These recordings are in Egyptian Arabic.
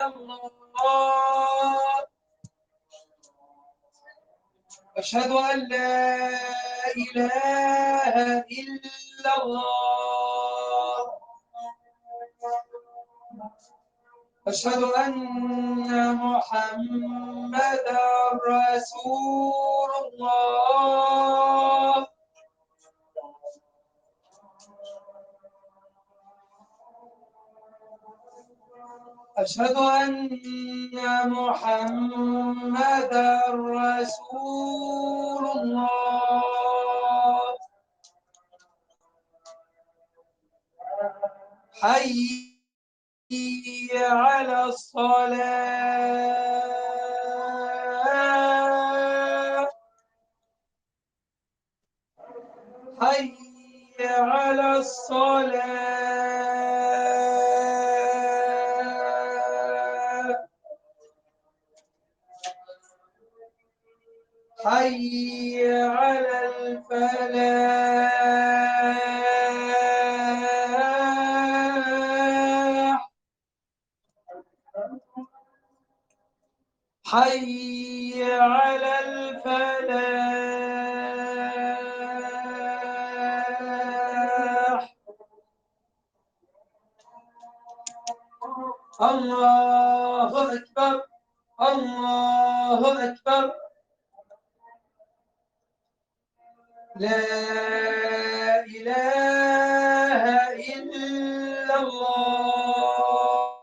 إلا الله أشهد أن لا إله إلا الله أشهد أن محمدا رسول الله أشهد أن محمدا رسول الله حي على الصلاة حي على الصلاة حي على الفلاح حي على الفلاح الله أكبر الله أكبر لا إله إلا الله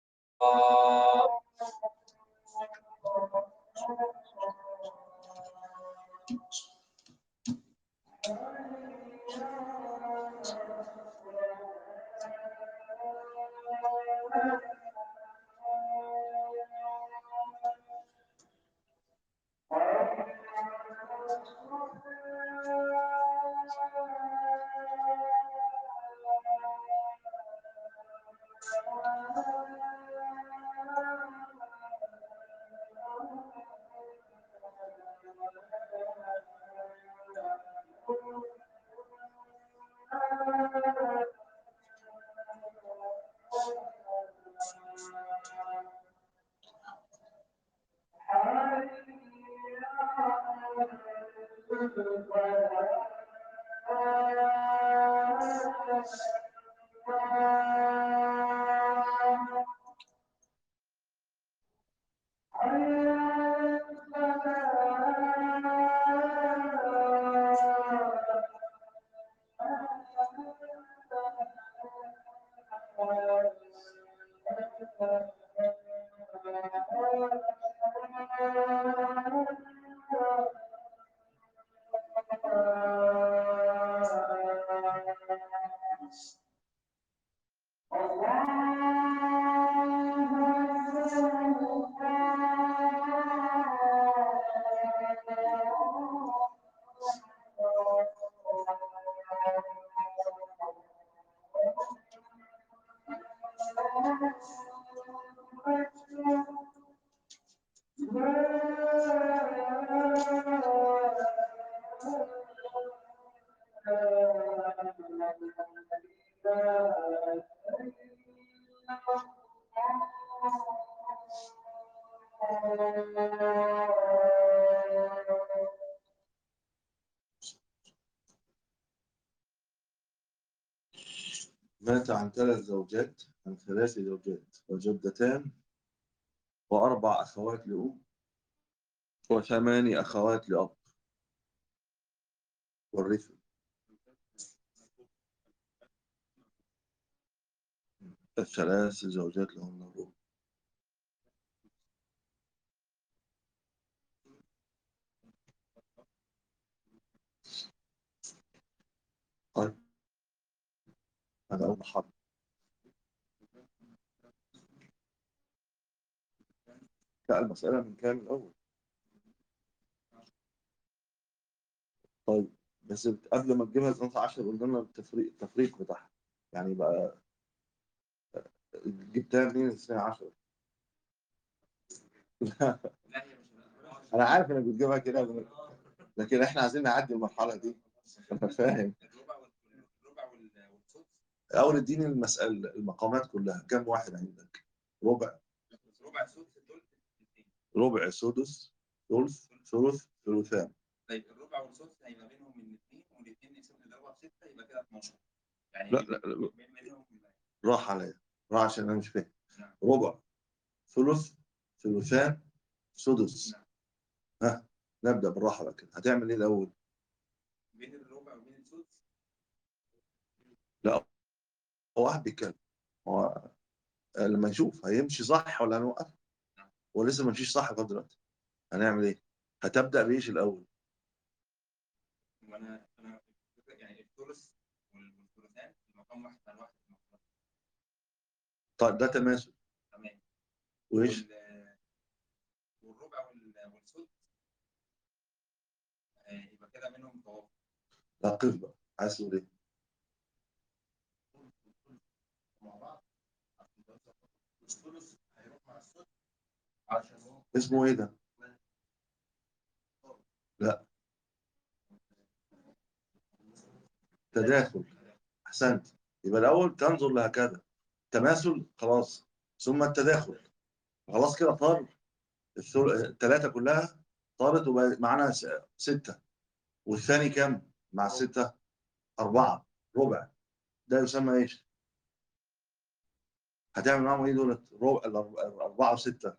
مات عن ثلاث زوجات عن ثلاث زوجات وجدتان وأربع أخوات لأم وثماني أخوات لأب والرثم الثلاث زوجات لهن الربع طيب هذا أول حرب لا المسألة من كام الأول طيب بس قبل ما تجيبها 12 قلنا لنا التفريق التفريق بتاعها يعني بقى جبتها منين السنة 10 لا انا عارف انك بتجيبها كده لكن احنا عايزين نعدي المرحلة دي انا فاهم الربع وال- الربع وال- والسدس اول اديني المسألة المقامات كلها كم واحد عندك ربع ربع سدس دول الاثنين ربع سدس ثلث ثلث ثلثان طيب الربع والسدس هيبقى بينهم من الاثنين والاثنين نقسم نضربها في 6 يبقى كده 12 يعني لا لا, لا بين- بينهم راح عليا راح عشان انا مش فاهم نعم. ربع ثلث ثلثان سدس نعم. ها نبدا بالراحه بقى كده هتعمل ايه الاول؟ بين الربع وبين السدس هو واحد بيتكلم هو لما نشوف هيمشي صح ولا هنوقف؟ نعم. هو لسه ما مشيش صح لغايه دلوقتي هنعمل ايه؟ هتبدا بايش الاول؟ وانا انا يعني الثلث والثلثان المقام واحد على واحد المقام طيب ده تماثل تمام وايش؟ وال- والربع وال- والسدس آه، يبقى كده منهم توافق لا قف بقى عايز تقول ايه؟ مع بعض الثلث هيروح مع السدس عشان هو اسمه ايه ده؟ تداخل احسنت يبقى الاول تنظر لهكذا تماثل خلاص ثم التداخل خلاص كده طار الثلاثه كلها طارت وبقى معانا س- سته والثاني كام مع السته اربعه ربع ده يسمى ايش؟ هتعمل معاهم ايه دولت؟ ربع الأرب- الاربعه وسته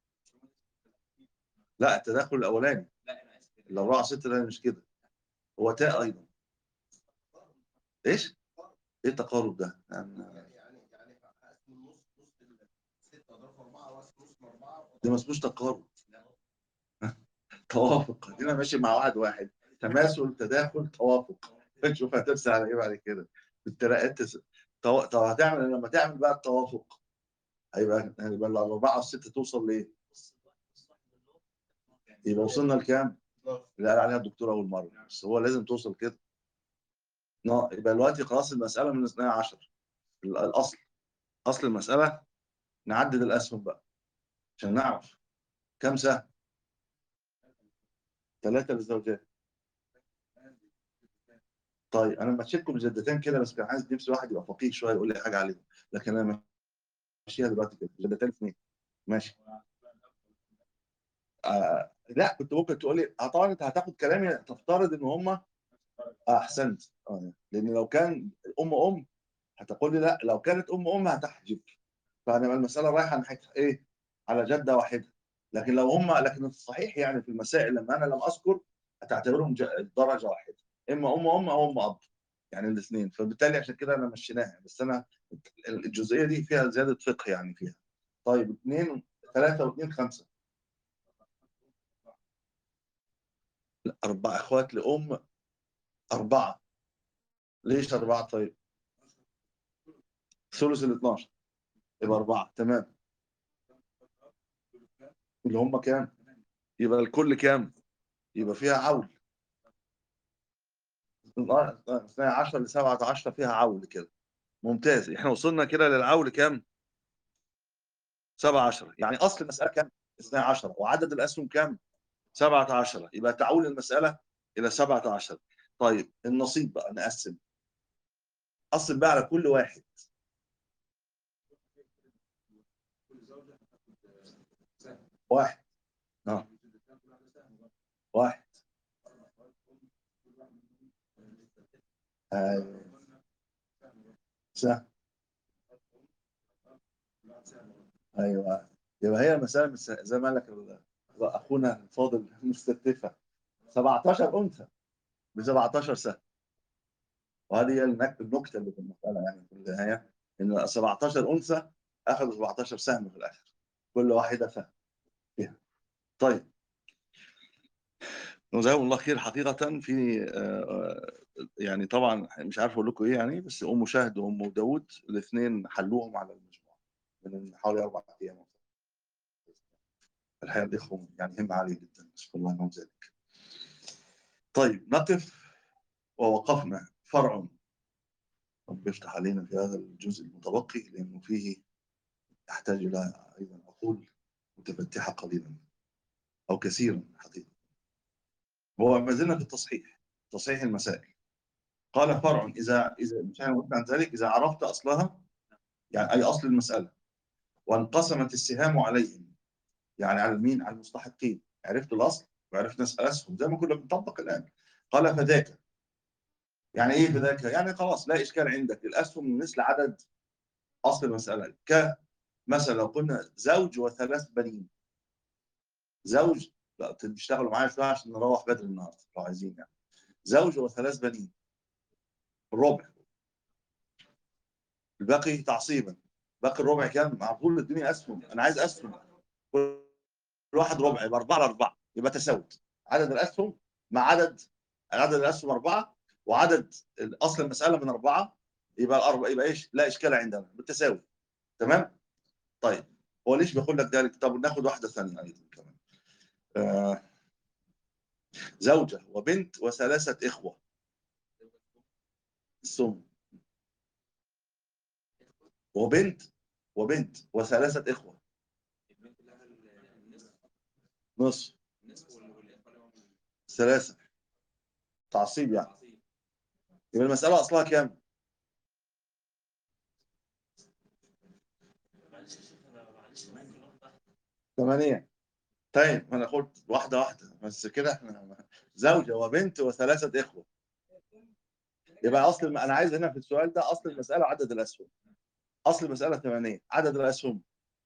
لا التداخل الاولاني لا انا اسف الاربعه وسته ده مش كده هو تاء ايضا ايش؟ ايه التقارب ده؟ يعني يعني يعني هقسم النص نص الستة اضرب في أربعة وأقسم نص من أربعة ده ما اسموش تقارب توافق هنا ماشي مع واحد واحد تماثل تداخل توافق نشوف هترسى على ايه بعد كده بالتراءات تس... تو... طب هتعمل لما تعمل بقى التوافق هيبقى هيبقى الاربعه والسته توصل لايه؟ يبقى وصلنا لكام؟ اللي قال عليها الدكتور اول مره بس هو لازم توصل كده نا- يبقى دلوقتي خلاص المساله من 12 ال- الاصل اصل المساله نعدد الاسهم بقى عشان نعرف كم سهم؟ ثلاثه للزوجات طيب انا مشيتكم بجدتين كده بس كان عايز نفسي واحد يبقى فقيه شويه يقول لي حاجه عليهم لكن انا ماشيها دلوقتي كده جدتين اثنين ماشي آه لا كنت ممكن تقول لي آه طبعا انت هتاخد كلامي تفترض ان هم آه احسنت آه لان لو كان ام ام هتقول لي لا لو كانت ام ام هتحجب فهنبقى المساله رايحه ناحيه ايه على جده واحده لكن لو هم لكن الصحيح يعني في المسائل لما انا لم اذكر هتعتبرهم ج- درجه واحده اما ام ام او ام اب يعني الاثنين فبالتالي عشان كده انا مشيناها بس انا الجزئيه دي فيها زياده فقه يعني فيها طيب اثنين ثلاثه واثنين خمسه لا اربع اخوات لام اربعه ليش اربعه طيب ثلث ال 12 يبقى اربعه تمام اللي هم كام يبقى الكل كام يبقى فيها عول 12 ل 17 فيها عول كده ممتاز احنا وصلنا كده للعول كام 17 يعني اصل المساله كام 12 وعدد الاسهم كام 17 يبقى تعول المساله الى 17 طيب النصيب بقى نقسم قسم بقى على كل واحد واحد اه واحد ايوه سهم ايوه يبقى هي المساله مس- زي ما قال لك ال- اخونا الفاضل مستتفه 17 انثى ب 17 سهم وهذه هي النك- النكته اللي في المساله يعني في النهايه ان 17 انثى اخذوا 17 سهم في الاخر كل واحده سهم فيها طيب جزاهم الله خير حقيقة في آه، آه، يعني طبعا مش عارف اقول لكم ايه يعني بس ام شاهد وام داوود الاثنين حلوهم على المجموعة من حوالي اربع ايام الحقيقة الاخوة يعني هم عالية جدا نسأل الله لهم ذلك طيب نقف ووقفنا فرع رب يفتح علينا في هذا الجزء المتبقي لانه فيه يحتاج الى ايضا عقول متفتحة قليلا او كثيرا حقيقة هو ما زلنا في التصحيح تصحيح المسائل قال فرع اذا اذا مش عن ذلك اذا عرفت اصلها يعني اي اصل المساله وانقسمت السهام عليهم يعني على مين؟ على المستحقين عرفت الاصل وعرفت نسال اسهم زي ما كنا بنطبق الان قال فذاك يعني ايه فذاك؟ يعني خلاص لا اشكال عندك الاسهم مثل عدد اصل المساله كمثلا لو قلنا زوج وثلاث بنين زوج لا تشتغلوا معايا شويه عشان نروح بدري النهارده لو عايزين يعني زوج وثلاث بنين الربع الباقي تعصيبا باقي الربع كام؟ معقول الدنيا اسهم انا عايز اسهم كل واحد ربع يبقى 4 على 4 يبقى تساوت عدد الاسهم مع عدد عدد الاسهم اربعه وعدد اصل المساله من اربعه يبقى الاربعه يبقى ايش؟ لا اشكال عندنا بالتساوي تمام؟ طيب هو ليش بيقول لك ذلك؟ طب ناخد واحده ثانيه ايضا كمان آه زوجه وبنت وثلاثه اخوه السم وبنت وبنت وثلاثه اخوه البنت لها النصف نصف النصف وال- والإخوة لهم ثلاثه تعصيب يعني التعصيب. يبقى المساله اصلها كام؟ ثمانية طيب انا قلت واحدة واحدة بس كده احنا زوجة وبنت وثلاثة اخوة يبقى اصل الم... انا عايز هنا في السؤال ده اصل المسألة عدد الاسهم اصل المسألة ثمانية عدد الاسهم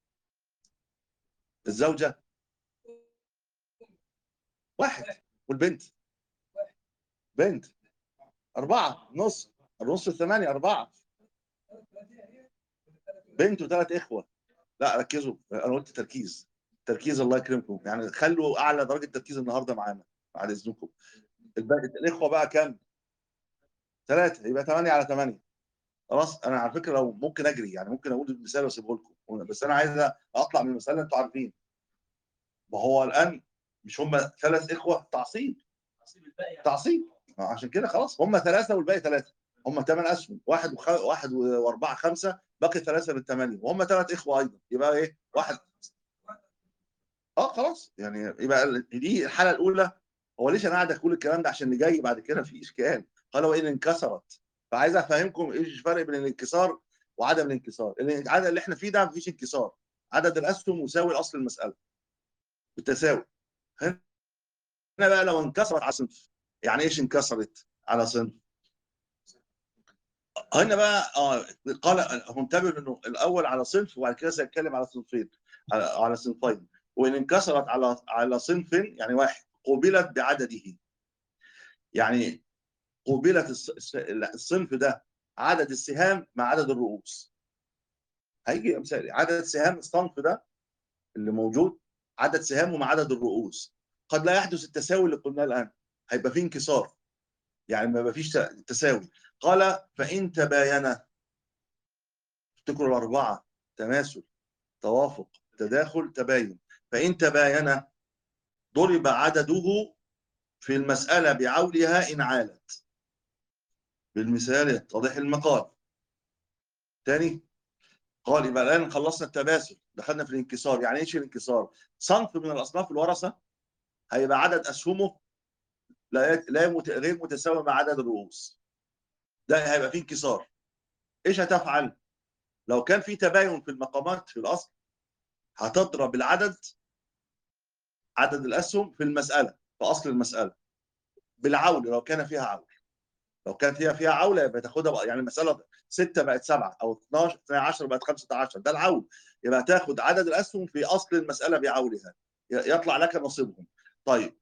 الزوجة واحد والبنت بنت أربعة نص النص الثمانية أربعة بنت وثلاث إخوة لا ركزوا أنا قلت تركيز تركيز الله يكرمكم يعني خلوا أعلى درجة تركيز النهاردة معانا بعد إذنكم الباقي الإخوة بقى كام؟ ثلاثة يبقى ثمانية على ثمانية خلاص أنا على فكرة لو ممكن أجري يعني ممكن أقول المثال وأسيبه لكم بس أنا عايز أطلع من المسألة أنتوا عارفين ما هو الآن مش هم ثلاث إخوة تعصيب تعصيب عشان كده خلاص هم ثلاثة والباقي ثلاثة هم ثمان أسهم واحد وخ... واحد وأربعة خمسة باقي ثلاثة من ثمانية وهم ثلاث إخوة أيضا يبقى إيه واحد اه خلاص يعني يبقى دي الحالة الأولى هو ليش أنا قاعد أقول الكلام ده عشان اللي جاي بعد كده في إشكال قال وإن انكسرت فعايز أفهمكم إيش الفرق بين الانكسار وعدم الانكسار العدد اللي إحنا فيه ده مفيش انكسار عدد الأسهم مساوي لأصل المسألة بالتساوي هنا بقى لو انكسرت على صنف يعني ايش انكسرت على صنف هنا بقى اه قال هو انتبه انه الاول على صنف وبعد كده سيتكلم على صنفين على, على صنفين وان انكسرت على على صنف يعني واحد قوبلت بعدده يعني قوبلت الص- الصنف ده عدد السهام مع عدد الرؤوس هيجي مثال عدد سهام الصنف ده اللي موجود عدد سهامه مع عدد الرؤوس قد لا يحدث التساوي اللي قلناه الان هيبقى فيه انكسار يعني ما فيش تساوي قال فإن تباين افتكروا الأربعة تماثل توافق تداخل تباين فإن تباين ضرب عدده في المسألة بعولها إن عالت بالمثال يتضح المقال تاني قال يبقى الآن خلصنا التماثل دخلنا في الانكسار يعني ايش الانكسار صنف من الأصناف الورثة هيبقى عدد أسهمه لا لا مت- غير متساوي مع عدد الرؤوس ده هيبقى فيه انكسار ايش هتفعل لو كان في تباين في المقامات في الاصل هتضرب العدد عدد الاسهم في المساله في اصل المساله بالعول لو كان فيها عول لو كان فيها فيها عوله يبقى تاخدها بقى يعني المساله 6 بقت 7 او 12 12 بقت 15 ده العول يبقى تاخد عدد الاسهم في اصل المساله بعولها ي- يطلع لك نصيبهم طيب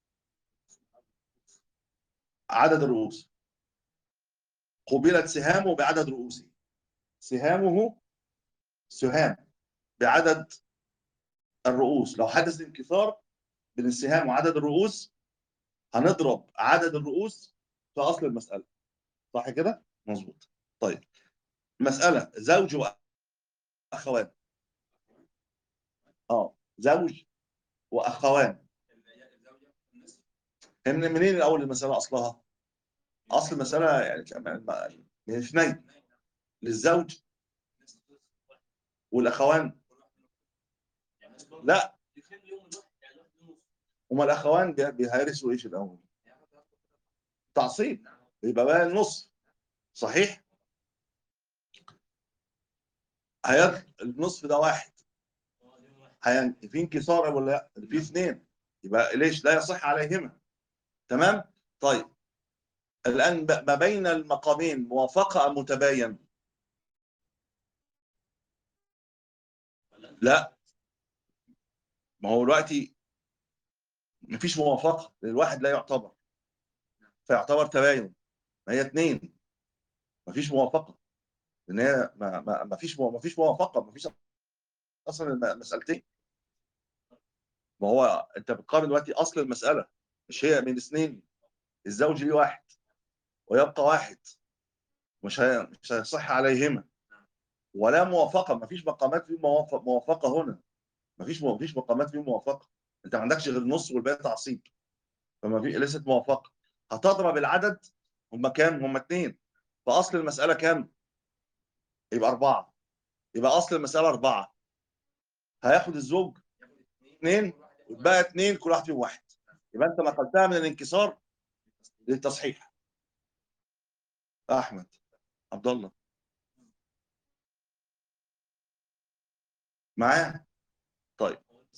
عدد الرؤوس قبلت سهامه بعدد رؤوسه سهامه سهام بعدد الرؤوس لو حدث انكسار بين السهام وعدد الرؤوس هنضرب عدد الرؤوس في اصل المساله صح كده مظبوط طيب مساله زوج واخوان اه زوج واخوان الزوجة النصف من منين الاول المساله اصلها اصل المساله يعني من اثنين للزوج والاخوان لا هما الاخوان بي- بيهرسوا ايش الاول تعصيب يبقى بقى النص صحيح هيط النصف ده واحد هي في انكسار ولا لا؟ في اثنين يبقى ليش لا يصح عليهما تمام؟ طيب الان ب- ما بين المقامين موافقه ام متباين؟ لا ما هو دلوقتي مفيش موافقه الواحد لا يعتبر فيعتبر تباين ما هي اثنين مفيش موافقه لان هي ما ما ما فيش ما فيش موافقه ما فيش اصلا الم- مسالتين ما هو انت بتقارن دلوقتي اصل المساله مش هي من اثنين الزوج ليه واحد ويبقى واحد مش هي... مش هيصح عليهما ولا موافقه ما فيش مقامات في موافقه موافقه هنا ما فيش ما فيش مقامات في موافقه انت ما عندكش غير نص والباقي تعصيب فما في ليست موافقه هتضرب العدد هم كام؟ هم اثنين فاصل المساله كام؟ يبقى اربعه يبقى اصل المساله اربعه هياخد الزوج اثنين وتبقى اثنين كل واحد فيهم واحد يبقى انت نقلتها من الانكسار للتصحيح احمد عبد الله معايا طيب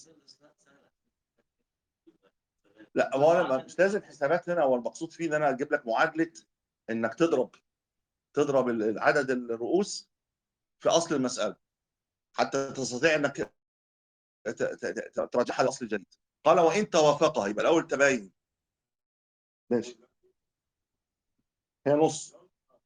لا هو انا مش لازم حسابات هنا هو المقصود فيه ان انا اجيب لك معادله انك تضرب تضرب ال- عدد الرؤوس في اصل المساله حتى تستطيع انك ت- ت- ت- ترجعها لاصل الجديد قال وان توافقا يبقى الاول تباين ماشي هي نص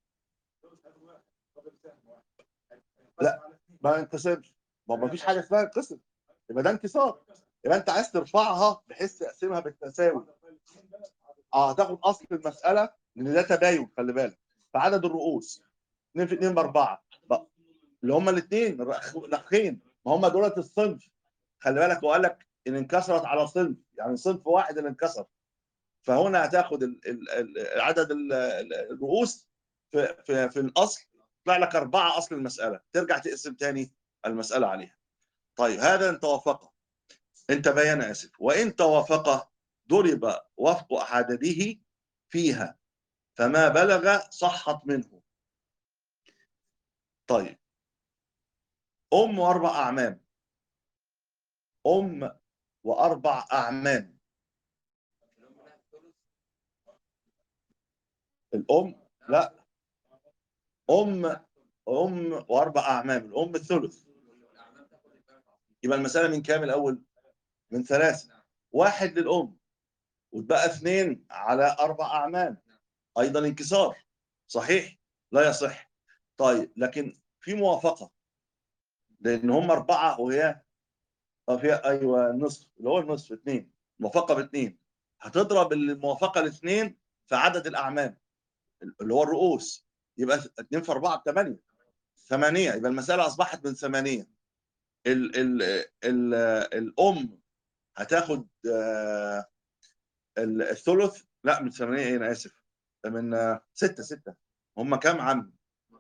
لا ما انقسمش ما ما فيش حاجه اسمها انقسم يبقى ده انكسار يبقى انت عايز ترفعها بحيث تقسمها بالتساوي اه هتاخد اصل المساله لان ده تباين خلي بالك فعدد الرؤوس 2 في 2 باربعه بقى. اللي هم الاثنين نخين ما هم دولت الصنف خلي بالك هو قال لك ان انكسرت على صنف يعني صنف واحد اللي انكسر فهنا هتاخد ال- ال- ال- عدد ال- ال- الرؤوس في في في الاصل يطلع لك اربعه اصل المساله ترجع تقسم تاني المساله عليها طيب هذا ان توافق انت بيان اسف وان توافق ضرب وفق عدده فيها فما بلغ صحت منه طيب ام واربع اعمام ام واربع اعمام الام لا ام ام واربع اعمام الام الثلث يبقى المساله من كام الاول من ثلاثه واحد للام وتبقى اثنين على اربع اعمام ايضا انكسار صحيح لا يصح طيب لكن في موافقه لان هم اربعه وهي اه فيها ايوه النصف اللي هو النصف اثنين موافقه باثنين هتضرب الموافقه الاثنين في عدد الاعمام اللي هو الرؤوس يبقى اثنين في اربعه بثمانيه ثمانيه يبقى المساله اصبحت من ثمانيه ال ال ال الام هتاخد آه، ال- الثلث لا من ثمانيه ايه انا اسف من آه، سته سته هم كام عم؟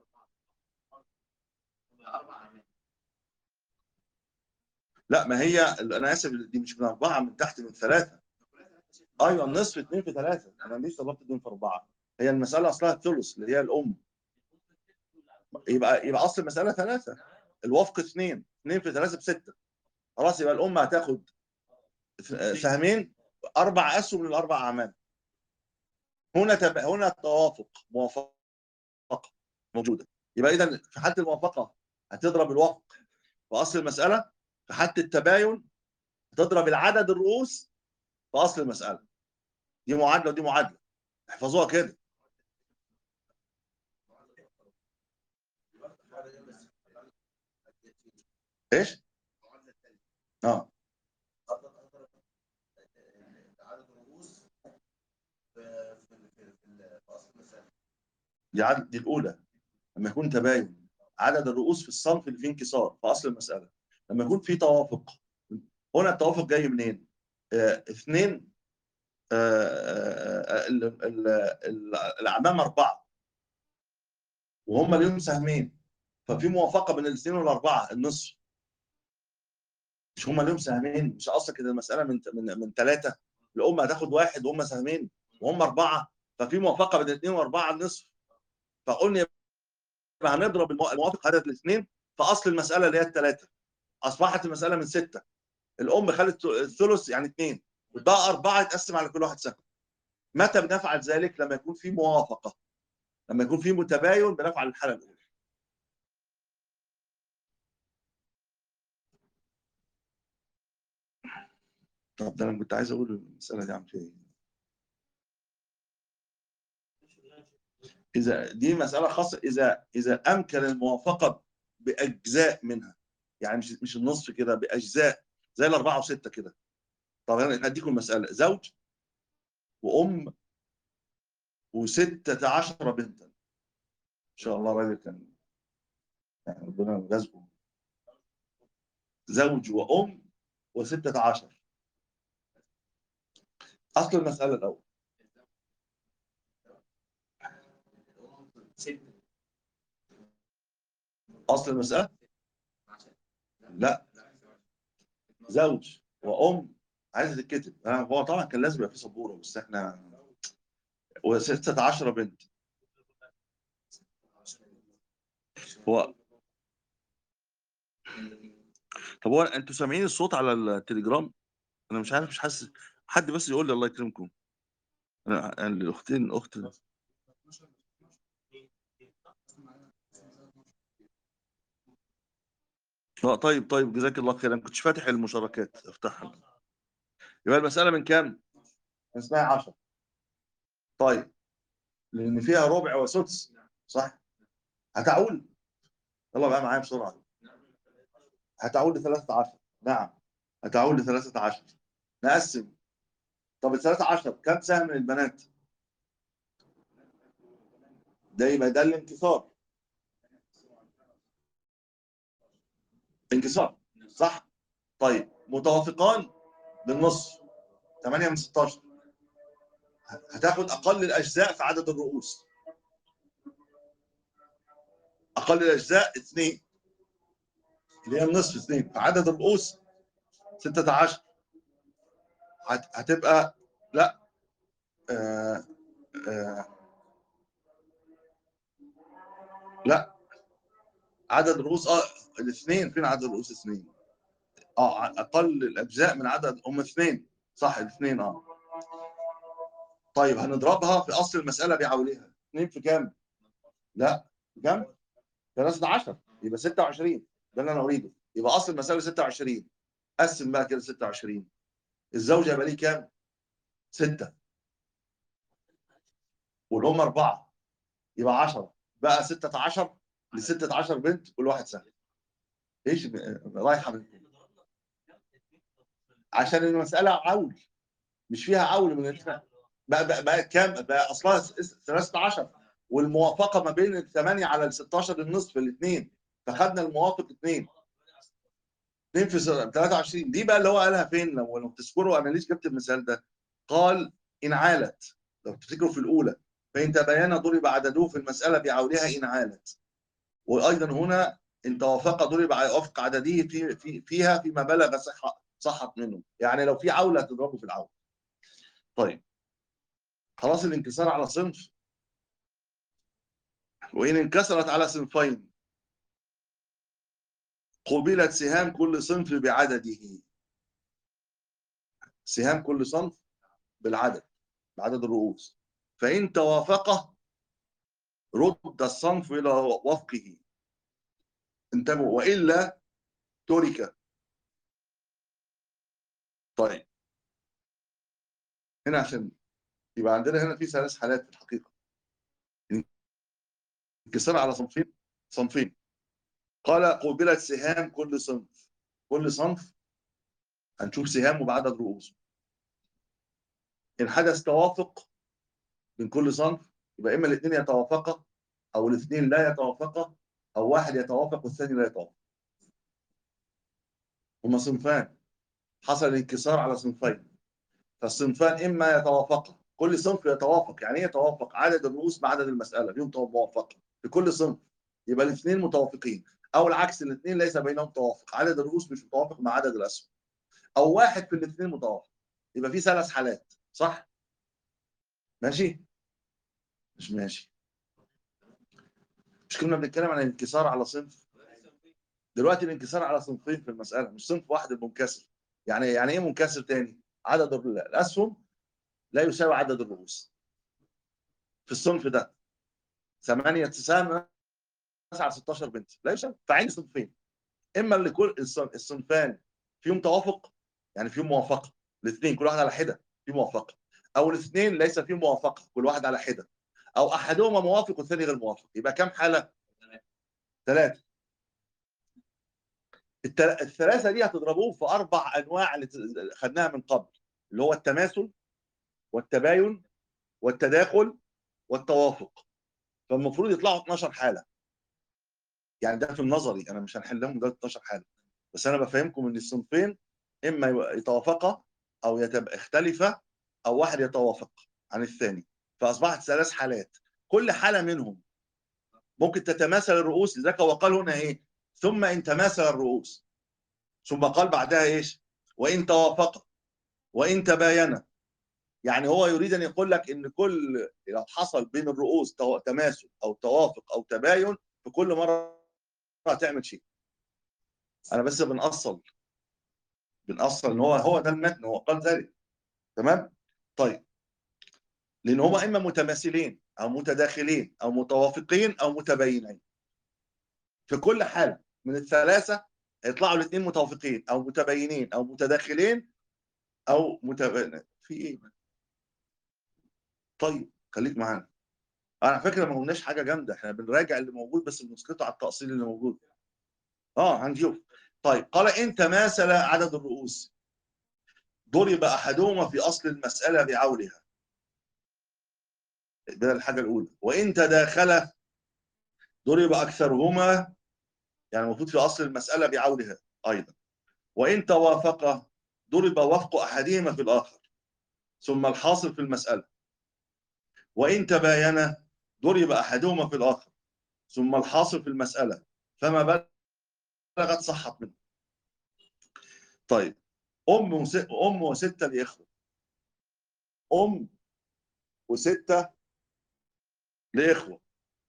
لا ما هي انا اسف دي مش من اربعه من تحت من ثلاثه ايوه النصف اثنين في ثلاثه انا ليش ضربت اثنين في اربعه هي المساله اصلها الثلث اللي هي الام يبقى يبقى اصل المساله ثلاثه الوفق اثنين اثنين في ثلاثه بسته خلاص يبقى الام هتاخد سهمين اربع اسهم من الاربع اعمال هنا تب... هنا التوافق موافقه موجوده يبقى اذا في حاله الموافقه هتضرب الوفق في اصل المساله في حاله التباين هتضرب العدد الرؤوس في اصل المساله دي معادله ودي معادله احفظوها كده ايش؟ اه عدد الرؤوس في في في في اصل المساله دي عدد دي الاولى لما يكون تباين عدد الرؤوس في الصنف اللي فيه انكسار في اصل المساله لما يكون في توافق هنا التوافق جاي منين؟ آه اثنين آه آه ال- ال- ال- الاعمام اربعه وهم ليهم سهمين ففي موافقه بين الاثنين والاربعه النصف مش هم ليهم سهمين مش قصدك ان المساله من من من ثلاثه الام هتاخد واحد وهم سهمين وهم اربعه ففي موافقه بين الاثنين واربعه النصف فقلنا يبقى هنضرب المو- الموافق عدد الاثنين فاصل المساله اللي هي الثلاثه اصبحت المساله من سته الام خدت الثلث يعني اثنين وبقى اربعه يتقسم على كل واحد سهم متى بنفعل ذلك لما يكون في موافقه لما يكون في متباين بنفعل الحاله الاولى طب ده انا كنت عايز اقول المساله دي عم فيها ايه اذا دي مساله خاصه اذا اذا امكن الموافقه باجزاء منها يعني مش مش النصف كده باجزاء زي الاربعه وسته كده طب انا هديكم مساله زوج وام وستة عشر بنتا ان شاء الله راجل كان يعني ربنا رزقه زوج وام وستة عشر اصل المساله الاول ستة اصل المساله لا زوج وام عايزه تتكتب آه، هو طبعا كان لازم يبقى في سبوره بس احنا وستة عشر بنت هو طب هو انتوا سامعين الصوت على التليجرام انا مش عارف مش حاسس حد بس يقول لي الله يكرمكم انا أنا الاختين اخت اه طيب طيب جزاك الله خير انا ما كنتش فاتح المشاركات افتحها يبقى المساله من كام؟ اسمها 10 طيب لان فيها ربع وسدس صح؟ هتعول يلا بقى معايا بسرعه هتعول ل 13 نعم هتعول ل 13 نقسم طب ال 13 كم سهم من البنات؟ ده يبقى ده الانكسار انكسار صح؟ طيب متوافقان بالنص 8 من 16 هتاخد اقل الاجزاء في عدد الرؤوس اقل الاجزاء اثنين اللي هي النصف اثنين فعدد الرؤوس 16 هت- هتبقى لا آه آه لا عدد الرؤوس اه الاثنين فين عدد الرؤوس اثنين اه اقل الاجزاء من عدد هم اثنين صح الاثنين اه طيب هنضربها في اصل المساله بعولها اثنين في كام؟ لا في كام؟ 13 يبقى 26 ده اللي انا اريده يبقى اصل المساله 26 قسم بقى كده 26 الزوج هيبقى ليه كام؟ 6 والام 4 يبقى 10 بقى 16 ل 16 بنت كل واحد سهم ايش ب- رايحه منكم عشان المساله عول مش فيها عول من الاتفاق بقى بقى, بقى كام بقى اصلها 13 والموافقه ما بين الثمانيه على ال 16 النصف الاثنين فخدنا الموافق اثنين اثنين في 23 دي بقى اللي هو قالها فين لو لو تذكروا انا ليش جبت المثال ده قال ان عالت لو تفتكروا في الاولى فان تبين ضرب عدده في المساله بعولها ان عالت وايضا هنا ان توافق ضرب وفق عدده في في فيها فيما بلغ صحه صحت منه يعني لو في عوله تضربه في العول طيب خلاص الانكسار على صنف وإن انكسرت على صنفين قبلت سهام كل صنف بعدده سهام كل صنف بالعدد بعدد الرؤوس فإن توافقه رد الصنف إلى وفقه انتبهوا وإلا ترك طيب هنا عشان يبقى عندنا هنا في ثلاث حالات في الحقيقة انكسار على صنفين صنفين قال قبلت سهام كل صنف كل صنف هنشوف سهامه بعدد رؤوسه ان حدث توافق من كل صنف يبقى اما الاثنين يتوافقا او الاثنين لا يتوافقا او واحد يتوافق والثاني لا يتوافق هما صنفان حصل الانكسار على صنفين فالصنفان اما يتوافقا كل صنف يتوافق يعني ايه يتوافق عدد الرؤوس مع عدد المساله ليهم موافقه في كل صنف يبقى الاثنين متوافقين او العكس الاثنين ليس بينهم توافق عدد الرؤوس مش متوافق مع عدد الاسهم او واحد في الاثنين متوافق يبقى في ثلاث حالات صح ماشي مش ماشي مش كنا بنتكلم عن الانكسار على صنف دلوقتي الانكسار على صنفين في المساله مش صنف واحد المنكسر يعني يعني ايه منكسر تاني عدد ال- الاسهم لا يساوي عدد الرؤوس في الصنف ده ثمانية سهم على 16 بنت لا يساوي فعندي صنفين اما اللي كل الصن- الصنفان فيهم توافق يعني فيهم موافقه الاثنين كل واحد على حده في موافقه او الاثنين ليس فيهم موافقه كل واحد على حده او احدهما موافق والثاني غير موافق يبقى كم حاله ثلاثه التل- الثلاثه دي هتضربوهم في اربع انواع اللي ت- خدناها من قبل اللي هو التماثل والتباين والتداخل والتوافق فالمفروض يطلعوا 12 حاله يعني ده في النظري انا مش هنحلهم ده 12 حاله بس انا بفهمكم ان الصنفين اما يتوافقا او يتب... يختلفا او واحد يتوافق عن الثاني فاصبحت ثلاث حالات كل حاله منهم ممكن تتماثل الرؤوس لذلك هو قال هنا ايه ثم ان تماثل الرؤوس ثم قال بعدها ايش وان توافقا وان تباينا يعني هو يريد ان يقول لك ان كل لو حصل بين الرؤوس تو- تماثل او توافق او تباين في كل مره هتعمل شيء انا بس بنأصل بنأصل ان هو هو ده المتن هو قال ذلك تمام طيب لان هما اما متماثلين او متداخلين او متوافقين او متباينين في كل حاله من الثلاثه هيطلعوا الاثنين متوافقين او متباينين او متداخلين او متباينين في ايه طيب خليك معانا على فكره ما قلناش حاجه جامده احنا بنراجع اللي موجود بس بنسقطه على التأصيل اللي موجود اه هنشوف طيب قال ان تماثل عدد الرؤوس ضرب احدهما في اصل المساله بعولها ده الحاجه الاولى وان تداخل ضرب اكثرهما يعني المفروض في اصل المساله بعولها ايضا وان توافقا ضرب وفق احدهما في الاخر ثم الحاصل في المساله وان تباينا ضرب احدهما في الاخر ثم الحاصل في المساله فما بلغت صحت منه طيب ام وس... ام وسته لاخوه ام وسته لاخوه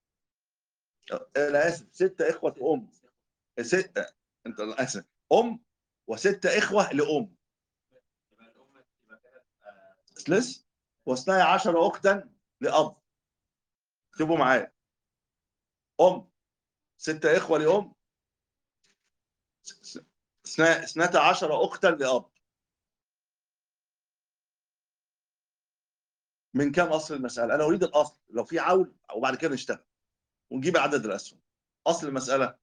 انا اسف سته اخوه ام سته انت أنا اسف ام وسته اخوه لام يبقى الأم يبقى كده آه، ثلث واثني عشر اختا لاب اكتبوا معايا ام ستة إخوة لأم س- س- اثنا- اثنتا عشر أختا لأب من كم أصل المسألة؟ أنا أريد الأصل لو في عول وبعد كده نشتغل ونجيب عدد الأسهم أصل المسألة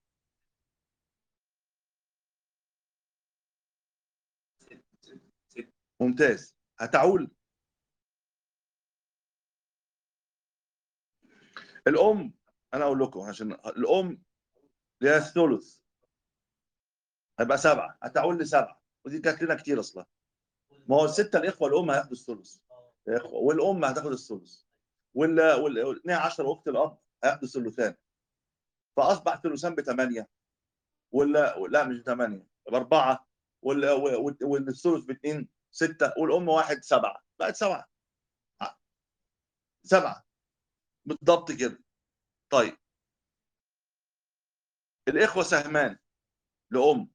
ممتاز هتعول الأم أنا أقول لكم عشان الأم ليها الثلث هيبقى سبعة هتعول لسبعة ودي كانت لنا كتير أصلا ما هو الستة الإخوة الأم هياخدوا الثلث إخوة والأم هتاخد الثلث وال وال وال- 12 أخت الأب هياخدوا ثلثان فأصبح ثلثان بثمانية ولا لا مش بثمانية بأربعة وال وال- والثلث باثنين ستة والأم واحد سبعة بقت سبعة سبعة بالضبط كده طيب الإخوة سهمان لأم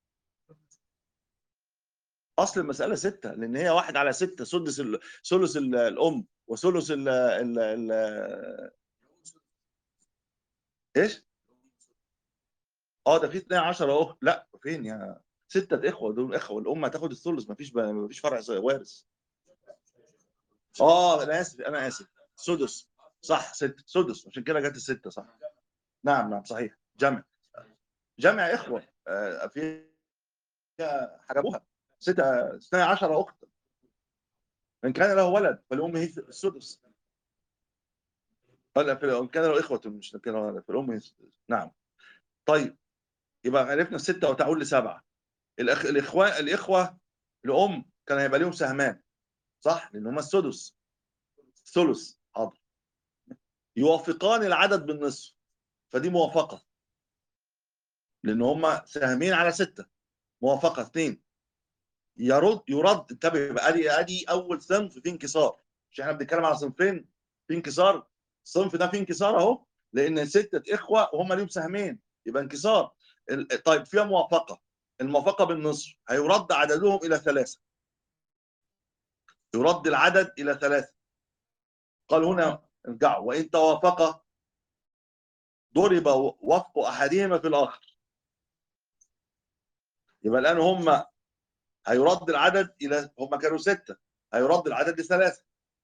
أصل المسألة ستة لأن هي واحد على ستة سدس ال- ثلث ال- الأم وثلث ال ال ال إيش؟ اه ده في 12 اخت لا فين يا ستة اخوة دول اخوة والام هتاخد الثلث مفيش ب... مفيش فرع وارث اه انا اسف انا اسف سدس صح ست سدس عشان كده جت الستة صح نعم نعم صحيح جمع جمع اخوة آه في حجبوها ستة 12 اخت ان كان له ولد فالام هي السدس ولا في ان كان له اخوة مش إن كان له ولد فالام هي السدس. نعم طيب يبقى عرفنا الستة وتعول لسبعة الأخ... الإخوة الإخوة الأم كان هيبقى لهم سهمان صح؟ لأن هما السدس ثلث حاضر يوافقان العدد بالنصف فدي موافقة لأن هما سهمين على ستة موافقة اثنين يرد يرد انتبه يبقى ادي ادي اول صنف فيه انكسار مش احنا بنتكلم على صنفين في انكسار الصنف ده فيه انكسار اهو لان ستة اخوة وهم ليهم سهمين يبقى انكسار ال- طيب فيها موافقه الموافقه بالنصف هيرد عددهم الى ثلاثه يرد العدد الى ثلاثه قال هنا ارجعوا وان توافقا ضرب وفق احدهما في الاخر يبقى الان هم هيرد العدد الى هم كانوا سته هيرد العدد لثلاثه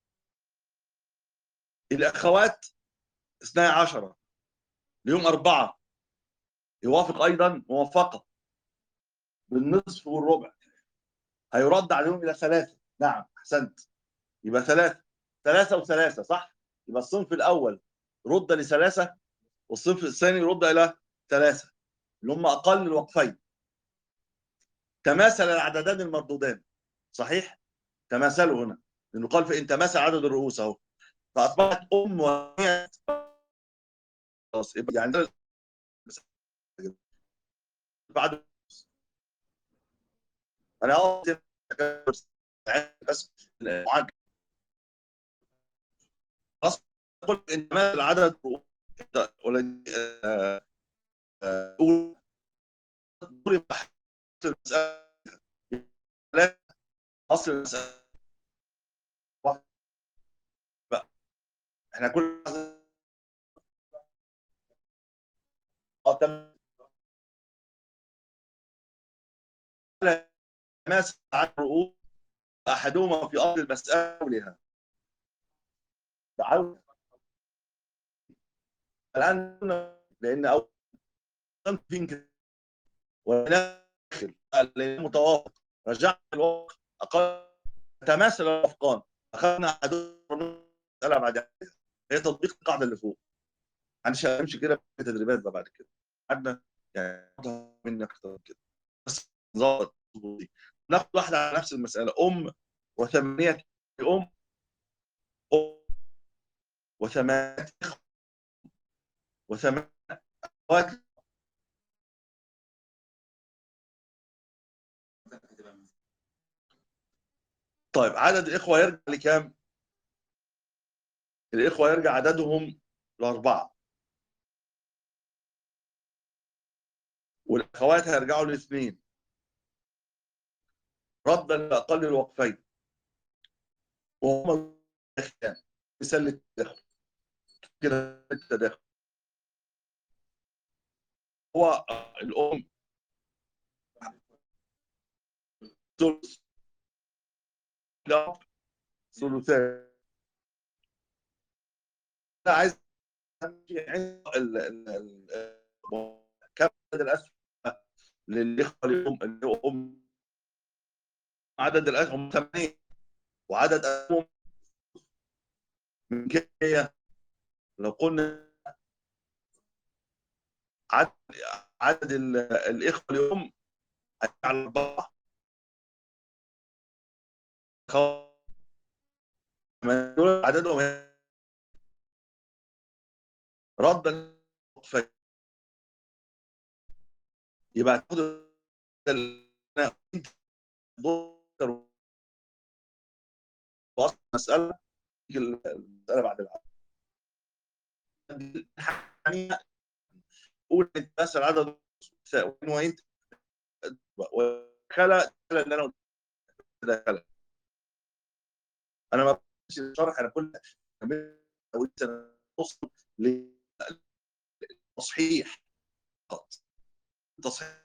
الاخوات اثني عشرة ليوم أربعة يوافق أيضا موافقة بالنصف والربع هيرد عليهم إلى ثلاثة نعم أحسنت يبقى ثلاثة ثلاثة وثلاثة صح يبقى الصنف الأول رد لثلاثة والصنف الثاني رد إلى ثلاثة اللي هم أقل الوقفين تماثل العددان المردودان صحيح تماثلوا هنا لأنه قال فإن تماثل عدد الرؤوس أهو فأصبحت أم وهي خلاص يبقى يعني ده بعد انا قصدي بس المعاج خلاص قلت ان ما العدد ولا آه، آه، قول ضرب تحت المسألة لا اصل المسألة واحد. بقى. احنا كل اه تم ماسك عن رؤوس احدهما في ارض المساله حولها تعال الان لان اول فين وناخل لان متوافق رجعنا الوقت اقل تماثل الافقان اخذنا احدهما مساله بعد هي تطبيق القاعده اللي فوق معلش همشي كده في تدريبات بقى بعد كده قعدنا يعني مني اكتر من كده بس ظبط دي. ناخد واحده على نفس المساله ام وثمانيه ام ام وثمانيه إخوة وثمانيه اخوات هتبقى من- طيب عدد الاخوه يرجع لكام؟ الاخوه يرجع عددهم لاربعه والاخوات هيرجعوا لاثنين ردا لاقل الوقفين وهم الاخوان مثال للتداخل كده التداخل هو الام ثلث الاب ثلثان انا عايز امشي عند ال ال ال كم عدد الاسهم للاخوه الام اللي هو ام عدد الاسهم ثمانيه وعدد اسهم من كده لو قلنا عدد عدد ال- الاخوه الام على اربعه خ- دول عددهم ردا وقفين يبقى تاخد ال- دكتور وأصل المسألة المسألة بعد العدد يعني قول انت مثلا عدد وين وانت وخلا اللي انا قلت ده خلا انا ما بمشي الشرح انا كل او انت توصل للتصحيح فقط تصحيح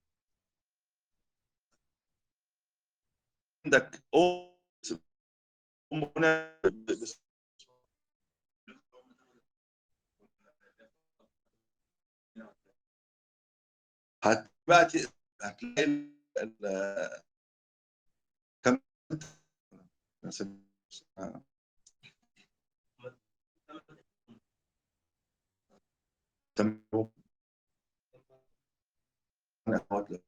عندك ام ام هنا بس- هتبقى ت- هتلاقي ال- ال- كم آه. تمام أنا أخوات له.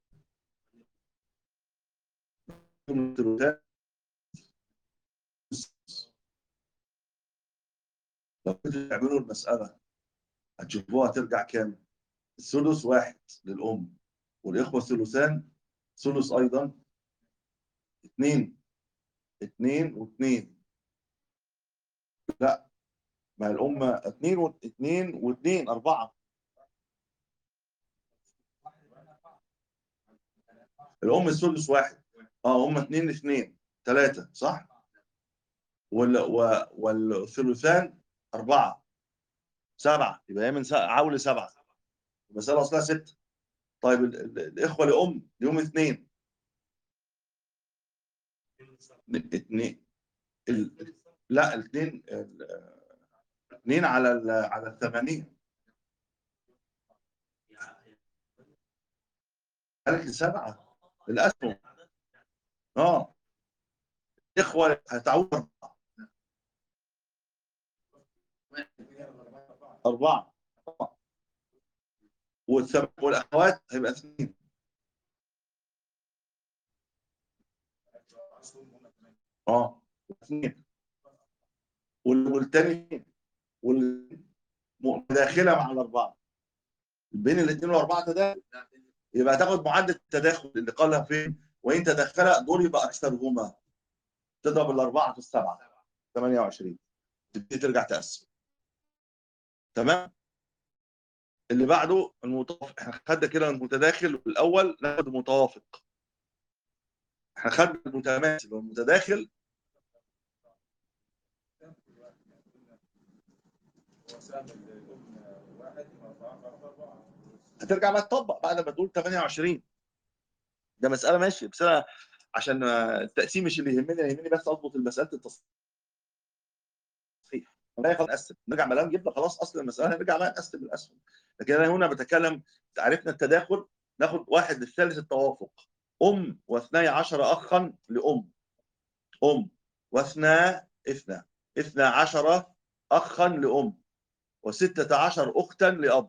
لو كنتوا تعملوا المسألة هتشوفوها ترجع كام؟ الثلث واحد للأم والإخوة الثلثان ثلث أيضا اثنين اثنين واثنين لا ما الأم اثنين واثنين واثنين أربعة الام السدس واحد اه هم اثنين اثنين ثلاثه صح وال و... والثلثان اربعه سبعه يبقى هي من س... عول سبعه المساله اصلها سته طيب ال... ال... الاخوه لام ليهم اثنين اثنين ال... لا الاثنين ال- اثنين على ال... على الثمانيه قالت لي سبعه الاسهم اه اخوه هتعود اربعه اربعه والثم... والاخوات هيبقى اثنين اه اثنين وال- والتاني اثنين والمداخله مع الاربعه بين الاثنين والاربعه تداخل يبقى تاخد معدل التداخل اللي قالها فين وان تدخل ضرب اكثرهما تضرب الاربعه في السبعه 28 تبتدي ترجع تقسم تمام اللي بعده المتوافق احنا خدنا كده المتداخل والاول ناخد المتوافق احنا خدنا المتماثل والمتداخل هترجع بقى تطبق بعد ما تقول 28 ده مساله ماشي بس انا عشان آه، التقسيم مش اللي يهمني اللي يهمني بس اضبط مساله التصحيح لا خلاص نقسم نرجع ما دام جبنا خلاص اصل المساله نرجع بقى نقسم الاسهم لكن انا هنا بتكلم عرفنا التداخل ناخد واحد الثالث التوافق ام واثني عشر اخا لام ام واثنا اثنى اثنى عشر اخا لام وستة عشر اختا لاب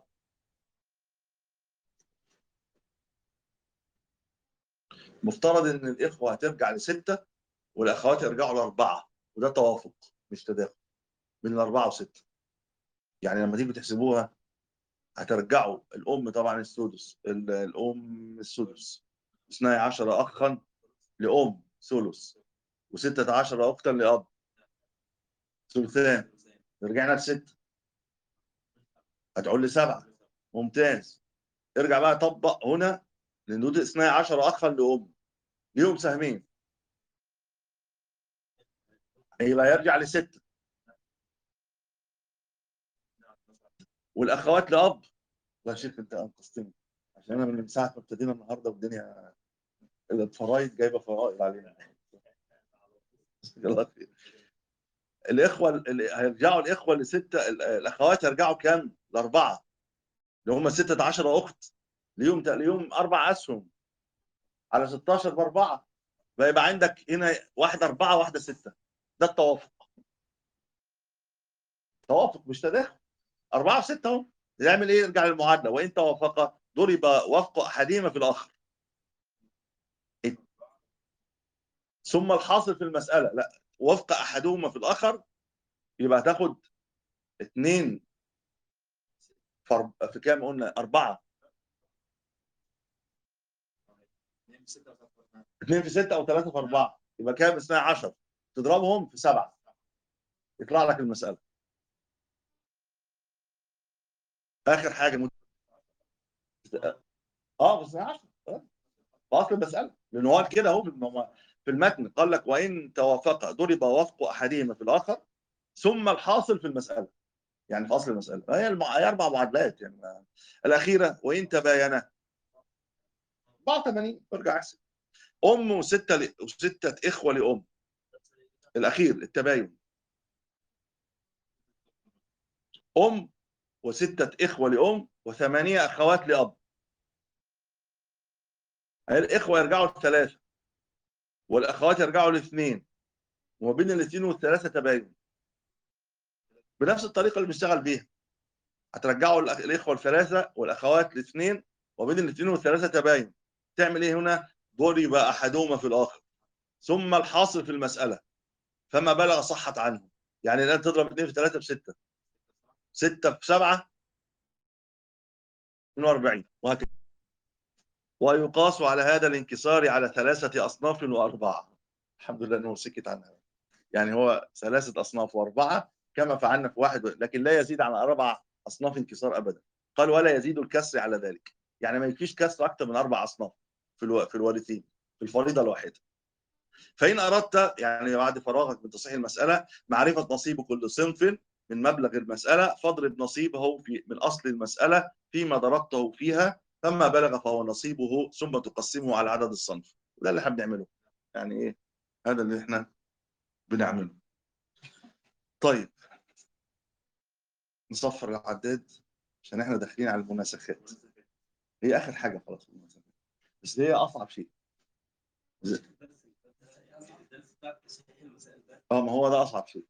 مفترض ان الاخوه هترجع لسته والاخوات يرجعوا لاربعه وده توافق مش تداخل بين الاربعه وسته يعني لما تيجوا تحسبوها هترجعوا الام طبعا السدس ال- الام السدس 12 اخا لام ثلث و16 اختا لاب ثلثان رجعنا لسته هتعول لسبعه ممتاز ارجع بقى طبق هنا لان دول 12 اخا لام ليهم سهمين يبقى يرجع لسته والاخوات لاب والله يا شيخ انت انقذتني عشان انا من ساعه ما ابتدينا النهارده والدنيا الفرايد جايبه فرائض علينا الله خير الاخوه اللي هيرجعوا الاخوه لسته ال- الاخوات يرجعوا كام؟ لاربعه اللي هم 16 اخت ليهم ليهم اربع اسهم على 16 باربعه فيبقى عندك هنا واحده اربعه واحده سته ده التوافق توافق مش تداخل اربعه وسته اهو يعمل ايه؟ يرجع للمعادله وان توافقا ضرب وفق احدهما في الاخر ثم الحاصل في المساله لا وفق احدهما في الاخر يبقى هتاخد اثنين في أرب- في كام قلنا اربعه اثنين في سته او ثلاثه في اربعه يبقى كام 12 تضربهم في سبعه يطلع لك المساله اخر حاجه مت... اه بس 12 آه. في اصل المساله لان هو قال كده اهو في الم- في المتن قال لك وان توافقا ضرب وفق احدهما في الاخر ثم الحاصل في المساله يعني في اصل المساله هي المع... هي اربع معادلات يعني ما- الاخيره وان تباينا 84 ارجع احسب ام وسته ل... وسته اخوه لام الاخير التباين ام وسته اخوه لام وثمانيه اخوات لاب هي الاخوه يرجعوا لثلاثه والاخوات يرجعوا لاثنين وما بين الاثنين والثلاثه تباين بنفس الطريقه اللي بنشتغل بيها هترجعوا الأخ- الاخوه الثلاثه والاخوات الاثنين وبين الاثنين والثلاثه تباين تعمل ايه هنا ضرب احدهما في الاخر ثم الحاصل في المساله فما بلغ صحت عنه يعني الان تضرب اثنين في ثلاثه بسته سته في سبعه 42 وهكذا ويقاس على هذا الانكسار على ثلاثه اصناف واربعه الحمد لله انه سكت عنها يعني هو ثلاثه اصناف واربعه كما فعلنا في واحد لكن لا يزيد عن اربع اصناف انكسار ابدا قال ولا يزيد الكسر على ذلك يعني ما يكفيش كسر اكثر من اربع اصناف في الو... في الوارثين في الفريضه الواحده فان اردت يعني بعد فراغك من تصحيح المساله معرفه نصيب كل صنف من مبلغ المساله فاضرب نصيبه في من اصل المساله فيما ضربته فيها فما بلغ فهو نصيبه ثم تقسمه على عدد الصنف وده اللي احنا بنعمله يعني ايه هذا اللي احنا بنعمله طيب نصفر العداد عشان احنا داخلين على المناسخات هي اخر حاجه خلاص في المناسخات بس هي اصعب شيء اه ما هو ده اصعب شيء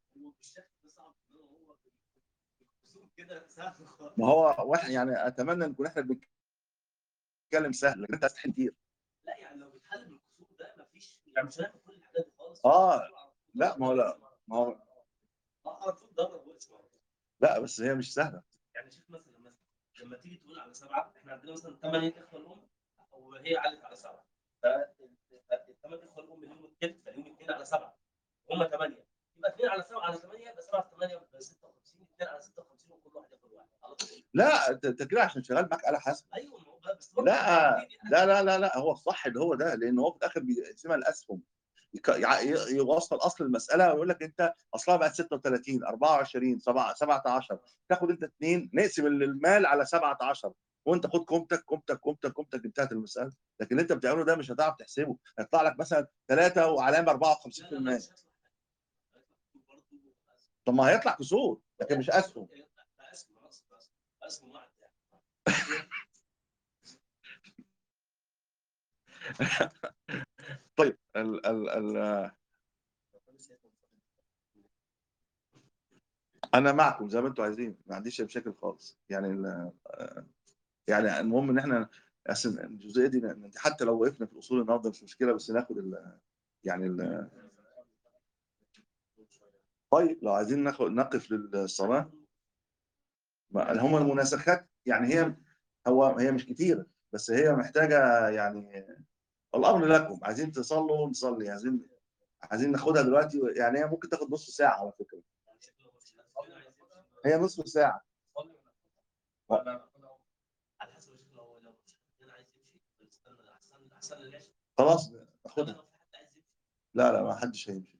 ما هو واحد يعني اتمنى نكون احنا بنتكلم سهل لكن انت هتستحيل كتير لا يعني لو بيتحل بالكسور ده مفيش يعني مش هناخد كل الحاجات دي خالص آه، لا ما هو لا ما هو اه على طول ضرب واسمع لا بس هي مش سهله يعني شوف مثلا مثلا لما تيجي تقول على سبعه احنا عندنا مثلا ثمانيه اخوه الام وهي علت على سبعه فالثمان اخوه الام ليهم اثنين فليهم اثنين على سبعه هم ثمانيه يبقى اثنين على سبعه على ثمانيه يبقى سبعه في ثمانيه يبقى 56 اثنين على 56 وكل واحد ياخد واحد على طول لا انت أنت كده عشان شغال معاك آلة حاسبة ايوه ما هو بقى بس لا لا لا لا لا هو الصح اللي هو ده لان هو في الاخر بيقسمها الاسهم يك- يع- ي- يوصل اصل المساله ويقول لك انت اصلها بقت 36 24 7 17 تاخد انت اثنين نقسم المال على 17 وانت خد قيمتك قيمتك قيمتك قيمتك انتهت المساله لكن اللي انت بتعمله ده مش هتعرف تحسبه هيطلع لك مثلا 3 وعلامه 54% طب ما هيطلع كسور لكن مش اسهم اسهم اسهم واحد طيب ال ال ال انا معكم زي ما انتم عايزين ما عنديش أي مشاكل خالص يعني ال- يعني المهم ان احنا أصل الجزئيه دي ن- حتى لو وقفنا في الاصول النهارده مش مشكله بس ناخد ال يعني ال طيب لو عايزين ناخد نقف للصلاه ما- هم المناسخات يعني هي هو هي مش كتيره بس هي محتاجه يعني الامر لكم عايزين تصلوا نصلي عايزين عايزين ناخدها دلوقتي يعني هي ممكن تاخد نص ساعه على فكره هي نصف ساعه على حسب الشيخ لو لو انا عايز يمشي استنى احسن احسن اللي ماشي خلاص طب ناخدها لو في حد عايز يمشي لا لا ما حدش هيمشي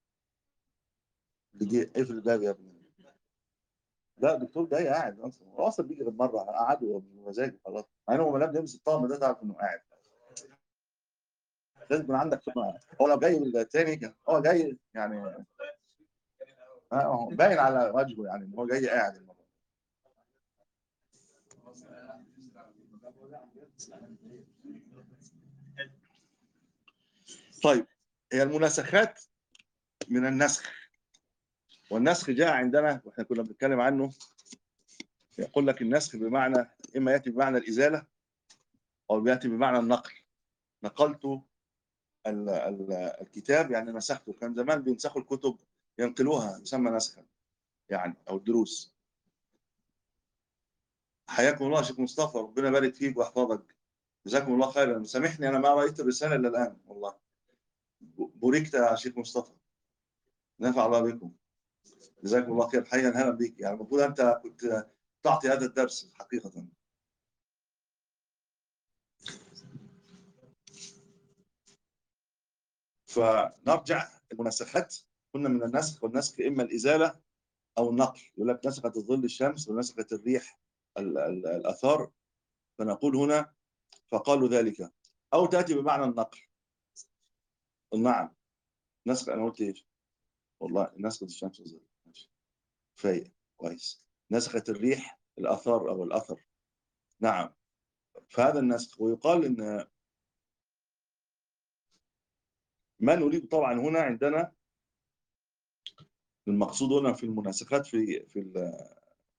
اللي جه اقفل الباب يا ابني لا الدكتور جاي قاعد اصلا هو اصلا بيجي غير مره قعده بمزاجه خلاص مع انه لما بيلبس الطقم ده تعرف انه قاعد لازم يكون عندك سمعه هو لو جاي التاني كان هو جاي يعني ها، هو باين على وجهه يعني ان هو جاي قاعد المرة. طيب هي المناسخات من النسخ والنسخ جاء عندنا واحنا كنا بنتكلم عنه يقول لك النسخ بمعنى اما ياتي بمعنى الازاله او ياتي بمعنى النقل نقلت ال- ال- الكتاب يعني نسخته كان زمان بينسخوا الكتب ينقلوها يسمى نسخا يعني او الدروس حياكم الله يا شيخ مصطفى ربنا يبارك فيك ويحفظك جزاكم الله خيرا سامحني انا ما رايت الرساله الا الان والله بوركت يا شيخ مصطفى نفع الله بكم جزاكم الله خير حيا هلا بك يعني المفروض انت كنت تعطي هذا الدرس حقيقه فنرجع المناسخات قلنا من النسخ والنسخ اما الازاله او النقل يقول لك نسخت الظل الشمس ونسخت الريح ال- ال- الاثار فنقول هنا فقالوا ذلك او تاتي بمعنى النقل نعم نسخ انا قلت ايش؟ والله نسخت الشمس الظل ماشي فايق كويس نسخت الريح الاثار او الاثر نعم فهذا النسخ ويقال ان ما نريد طبعا هنا عندنا المقصود هنا في المناسخات في في ال-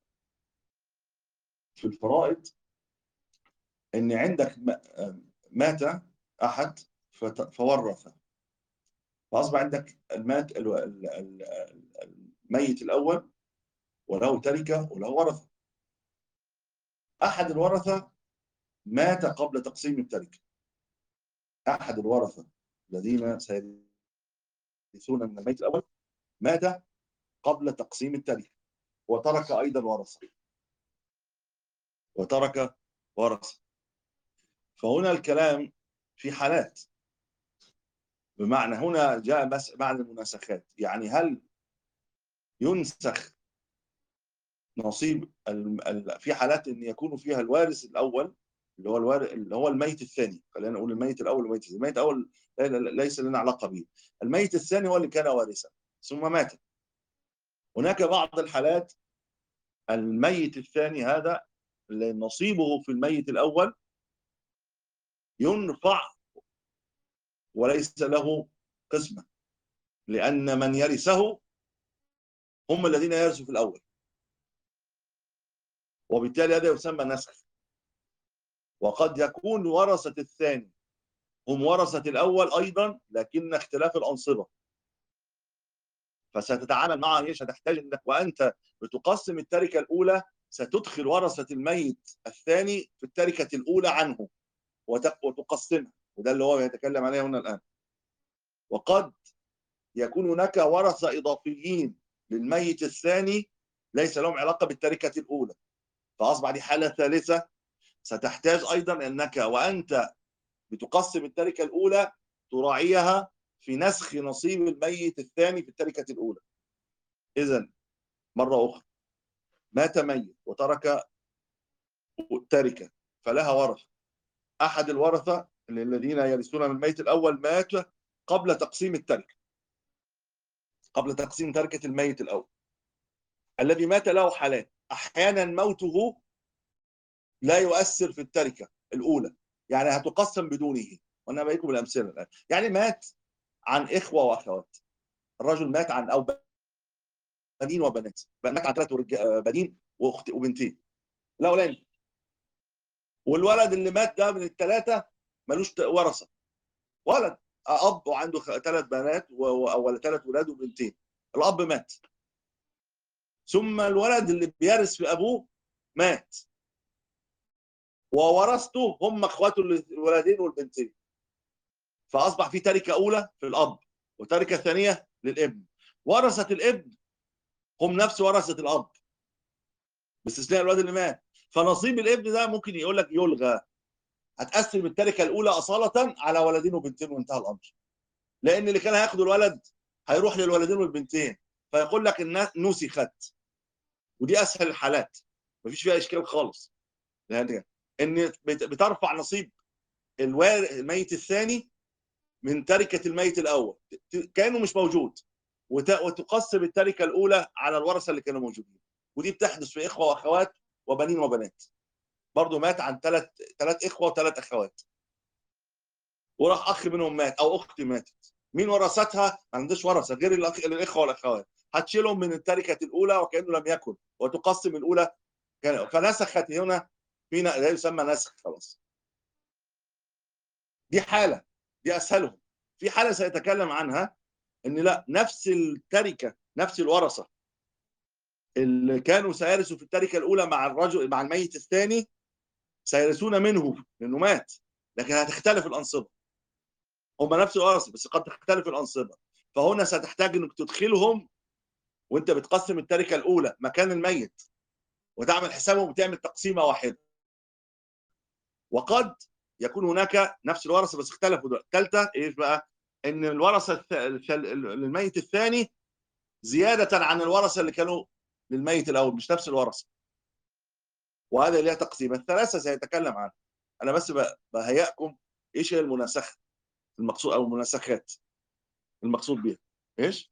في الفرائض ان عندك م- مات احد فت- فورث فاصبح عندك المات ال- ال- ال- الميت الاول وله تركه وله ورثه احد الورثه مات قبل تقسيم التركه احد الورثه الذين سيرثون من الميت الاول مات قبل تقسيم التركه وترك ايضا ورثه وترك ورثه فهنا الكلام في حالات بمعنى هنا جاء بس معنى المناسخات يعني هل ينسخ نصيب ال- ال- في حالات ان يكون فيها الوارث الاول اللي هو الوارث اللي هو الميت الثاني خلينا نقول الميت الاول والميت الثاني الميت الاول لا- لا- ليس لنا علاقه به الميت الثاني هو اللي كان وارثا ثم مات هناك بعض الحالات الميت الثاني هذا اللي نصيبه في الميت الاول ينفع وليس له قسمه لان من يرثه هم الذين يرثوا في الاول وبالتالي هذا يسمى نسخ وقد يكون ورثة الثاني هم ورثة الأول أيضا لكن اختلاف الأنصبة فستتعامل معها ايش هتحتاج انك وانت بتقسم التركه الاولى ستدخل ورثه الميت الثاني في التركه الاولى عنه وت- وتقسمها وده اللي هو يتكلم عليه هنا الان وقد يكون هناك ورثه اضافيين للميت الثاني ليس لهم علاقه بالتركه الاولى فاصبح دي حاله ثالثه ستحتاج ايضا انك وانت بتقسم التركه الاولى تراعيها في نسخ نصيب الميت الثاني في التركه الاولى. اذا مره اخرى مات ميت وترك تركه فلها ورثه. احد الورثه الذين يرثون من الميت الاول مات قبل تقسيم التركه. قبل تقسيم تركه الميت الاول. الذي مات له حالات، احيانا موته لا يؤثر في التركه الاولى، يعني هتقسم بدونه، وانا بقيكم الامثله الان، يعني مات عن اخوه واخوات. الرجل مات عن او بنين وبنات، مات عن ثلاث ورج- بنين واخت وبنتين. الاولاني والولد اللي مات ده من الثلاثه ملوش ت- ورثه. ولد اب وعنده ثلاث بنات و- و- ولا ثلاث ولاد وبنتين. الاب مات. ثم الولد اللي بيرث في ابوه مات. وورثته هم اخواته الولدين والبنتين. فاصبح في تركه اولى في الاب وتركه ثانيه للابن. ورثه الابن هم نفس ورثه الاب. باستثناء الولد اللي مات. فنصيب الابن ده ممكن يقول لك يلغى. هتقسم التركه الاولى اصاله على ولدين وبنتين وانتهى الامر. لان اللي كان هياخد الولد هيروح للولدين والبنتين فيقول لك ان نسخت. ودي اسهل الحالات مفيش فيها اشكال خالص. يعني ان بت- بترفع نصيب الوار- الميت الثاني من تركه الميت الاول ت- كانه مش موجود وت- وتقسم التركه الاولى على الورثه اللي كانوا موجودين ودي بتحدث في اخوه واخوات وبنين وبنات برضه مات عن ثلاث ثلاث اخوه وثلاث اخوات وراح اخ منهم مات او اخت ماتت مين ورثتها ما عندهاش ورثه غير الأخ... الاخوه والاخوات هتشيلهم من التركه الاولى وكانه لم يكن وتقسم الاولى كان- فنسخت هنا في ن- ده يسمى نسخ خلاص دي حاله دي اسهلهم في حاله سيتكلم عنها ان لا نفس التركه نفس الورثه اللي كانوا سيرثوا في التركه الاولى مع الرجل مع الميت الثاني سيرثون منه لانه مات لكن هتختلف الانصبه هم نفس الورثه بس قد تختلف الانصبه فهنا ستحتاج انك تدخلهم وانت بتقسم التركه الاولى مكان الميت وتعمل حسابهم وتعمل تقسيمه واحده وقد يكون هناك نفس الورثه بس اختلفوا دول الثالثه ايش بقى؟ ان الورثه الث- الث- للميت الثاني زياده عن الورثه اللي كانوا للميت الاول مش نفس الورثه وهذا لها تقسيم الثلاثه سيتكلم عنها انا بس ب- بهيئكم ايش هي المناسخه المقصود او المناسخات المقصود بها ايش؟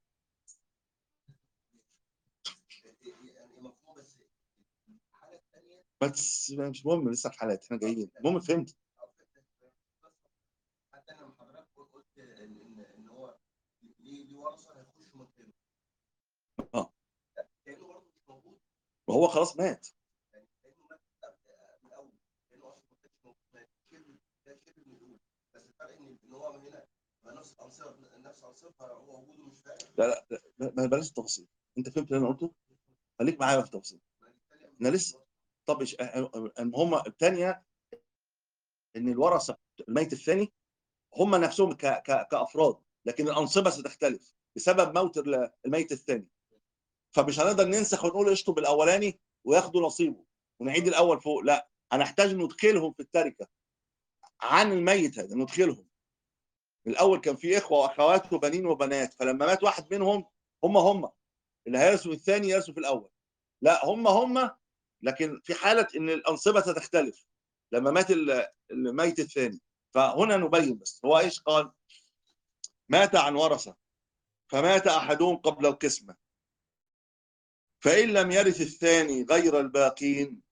يعني مفهوم بس الحاله الثانيه بس مش مهم لسه الحالات احنا جايين المهم فهمت حتى انا لما حضرتك قلت ان ان ان هو ليه ليه ورثه هيخش مكانه اه. كانه برضه مش موجود وهو خلاص مات يعني كانه مات من الاول كانه اصلا ما كانش موجود مات شبه ده شبه من الاول بس الفرق ان ان هو من هنا بقى نفس الانصبه نفس الانصبه هو وجوده مش فاهم لا لا لا، ما بلاش التفاصيل انت فهمت اللي انا قلته خليك معايا في التفاصيل احنا لسه طب إيش- المهم الثانيه ان الورثه الميت الثاني هم نفسهم ك... ك... كافراد لكن الانصبه ستختلف بسبب موت ال- الميت الثاني فمش هنقدر ننسخ ونقول اشطب الاولاني وياخدوا نصيبه ونعيد الاول فوق لا هنحتاج ندخلهم في التركه عن الميت هذا ندخلهم الاول كان في اخوه واخوات وبنين وبنات فلما مات واحد منهم هم هم اللي هيرثوا الثاني يرثوا في الاول لا هم هم لكن في حاله ان الانصبه ستختلف لما مات ال- الميت الثاني فهنا نبين بس هو ايش قال مات عن ورثه فمات احدهم قبل القسمه فان لم يرث الثاني غير الباقين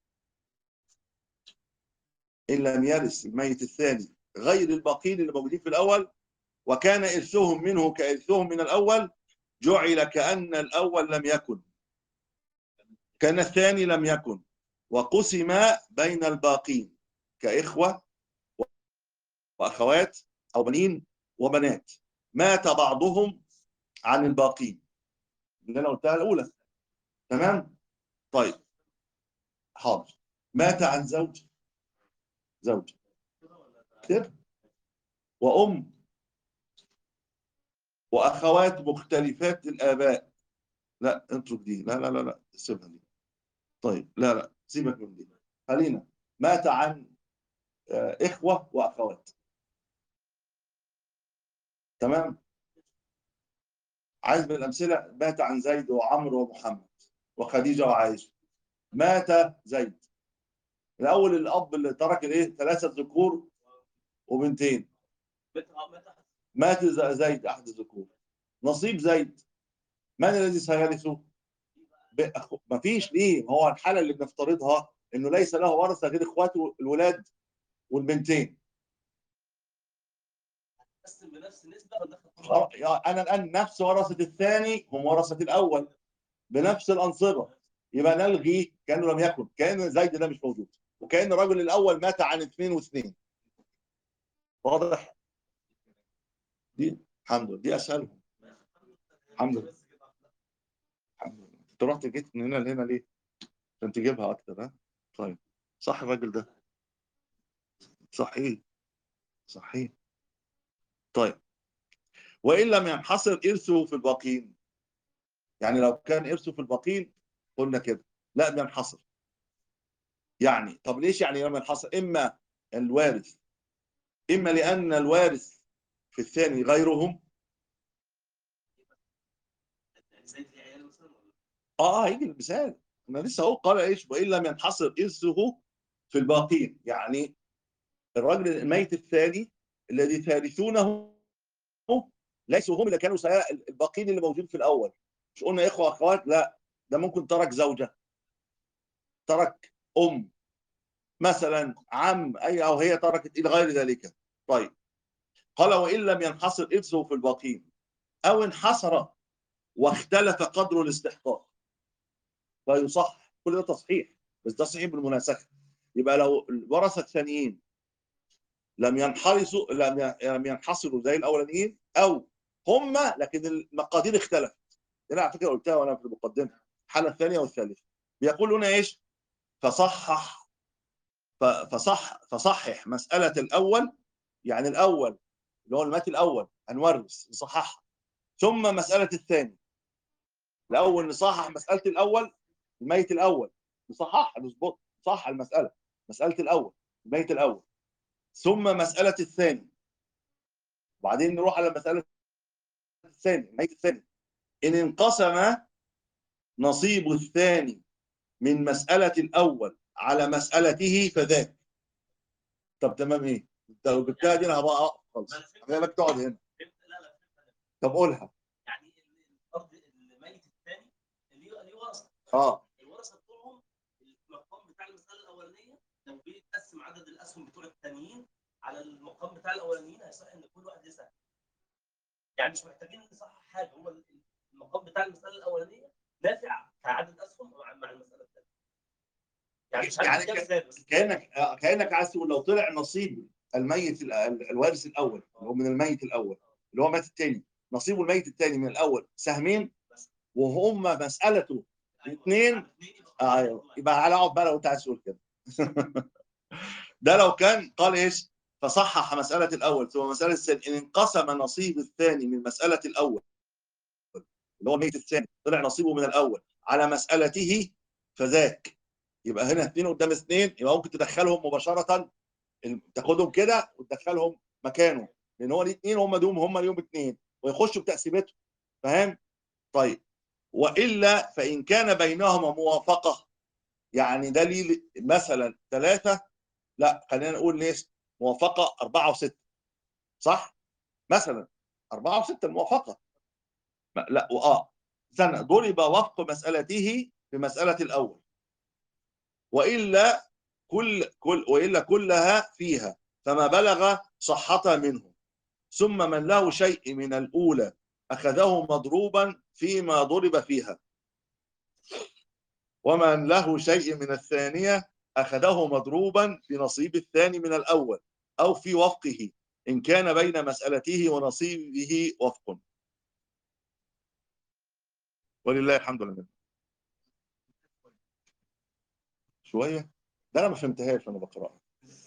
ان لم يرث الميت الثاني غير الباقين اللي موجودين في الاول وكان ارثهم منه كارثهم من الاول جعل كان الاول لم يكن كان الثاني لم يكن وقسم بين الباقين كاخوه واخوات او بنين وبنات مات بعضهم عن الباقين اللي انا قلتها الاولى تمام طيب حاضر مات عن زوج زوج كده وام واخوات مختلفات الاباء لا اترك دي لا لا لا لا سيبها دي طيب لا لا سيبك من دي خلينا مات عن آه، اخوه واخوات تمام عايز من الامثله مات عن زيد وعمرو ومحمد وخديجه وعائشه مات زيد الاول الاب اللي ترك الايه ثلاثه ذكور وبنتين متى متى مات ز- زيد احد الذكور نصيب زيد من الذي سيرثه؟ ما فيش ليه هو الحاله اللي بنفترضها انه ليس له ورثه غير اخواته الولاد والبنتين قسم بنفس النسبه ولا دخل كل خلاص، يا- انا الان نفس ورثه الثاني هم ورثه الاول بنفس الانصبه يبقى نلغي كانه لم يكن كان زيد ده مش موجود وكان الرجل الاول مات عن اثنين واثنين واضح دي الحمد لله دي اسهلهم الحمد لله. الحمد لله انت رحت جيت من هنا لهنا ليه؟ عشان تجيبها اكتر ها؟ طيب صح الراجل ده صحيح صحيح طيب وان لم ينحصر ارثه في الباقين يعني لو كان ارثه في الباقين قلنا كده لا بينحصر يعني طب ليش يعني لم ينحصر اما الوارث اما لان الوارث في الثاني غيرهم يعني زي في عيال مثلا ولا اه هيجي المثال انا لسه اهو قال ايش وان لم ينحصر ارثه في الباقين يعني الراجل الميت الثاني الذي ثالثونه ليسوا هم اللي كانوا سيا... الباقين اللي موجودين في الاول مش قلنا اخوه واخوات لا ده ممكن ترك زوجه ترك ام مثلا عم اي او هي تركت الى غير ذلك طيب قال وان لم ينحصر ارثه في الباقين او انحصر واختلف قدر الاستحقاق فيصح كل ده تصحيح بس ده صحيح بالمناسخه يبقى لو الورثه الثانيين لم ينحرسوا لم ي- لم ينحصروا زي الاولانيين او هم لكن المقادير اختلفت انا على فكره قلتها وانا في المقدمه الحاله الثانيه والثالثه بيقول هنا ايش فصحح ف- فصح فصحح مساله الاول يعني الاول اللي هو المات الاول هنورث نصححها ثم مساله الثاني الاول نصحح مساله الاول الميت الاول نصححها نظبط صح المساله مساله الاول الميت الاول ثم مساله الثاني وبعدين نروح على مساله الثاني الميت الثاني ان انقسم نصيب الثاني من مساله الاول على مسالته فذاك طب تمام ايه انت لو جبتها دي انا هبقى اقف خالص ما أنا فهمت- خليك تقعد هنا فهمت لا لا فهمت طب قولها يعني ال- الارض الميت الثاني اللي اللي ورثه اه الورثه بتوعهم المقام بتاع المساله الاولانيه لو بيتقسم عدد الاسهم بتوع الثانيين على المقام بتاع الاولانيين هيصح ان كل واحد يسهم يعني مش محتاجين نصحح حاجه هو المقام بتاع المساله الاولانيه نافع كعدد اسهم مع مع المساله الثانيه يعني مش يعني عارف كام ك- زاد بس كانك آه، كانك عايز تقول لو طلع نصيب الميت ال- ال- الوارث الاول اللي هو من الميت الاول اللي هو مات الثاني نصيب الميت الثاني من الاول سهمين وهم مسالته الاثنين اثنين يبقى آه أيوة. يبقى على اقعد بقى لو انت عايز تقول كده ده لو كان قال ايش فصحح مساله الاول ثم مساله الثاني ان انقسم نصيب الثاني من مساله الاول اللي هو الميت الثاني طلع نصيبه من الاول على مسالته فذاك يبقى هنا اثنين قدام اثنين يبقى ممكن تدخلهم مباشره ال- تاخدهم كده وتدخلهم مكانه لان هو ليه اثنين هم دوم هم ليهم اثنين ويخشوا بتقسيمتهم فاهم؟ طيب والا فان كان بينهما موافقه يعني ده ليه مثلا ثلاثه لا خلينا نقول ليش موافقه اربعه وسته صح؟ مثلا اربعه وسته الموافقه ما- لا واه استنى ضرب وفق مسألته في مسألة الأول وإلا كل كل وإلا كلها فيها فما بلغ صحة منه ثم من له شيء من الأولى أخذه مضروبا فيما ضرب فيها ومن له شيء من الثانية أخذه مضروبا في نصيب الثاني من الأول أو في وفقه إن كان بين مسألته ونصيبه وفق ولله الحمد لله شويه ده انا ما فهمتهاش وانا بقراها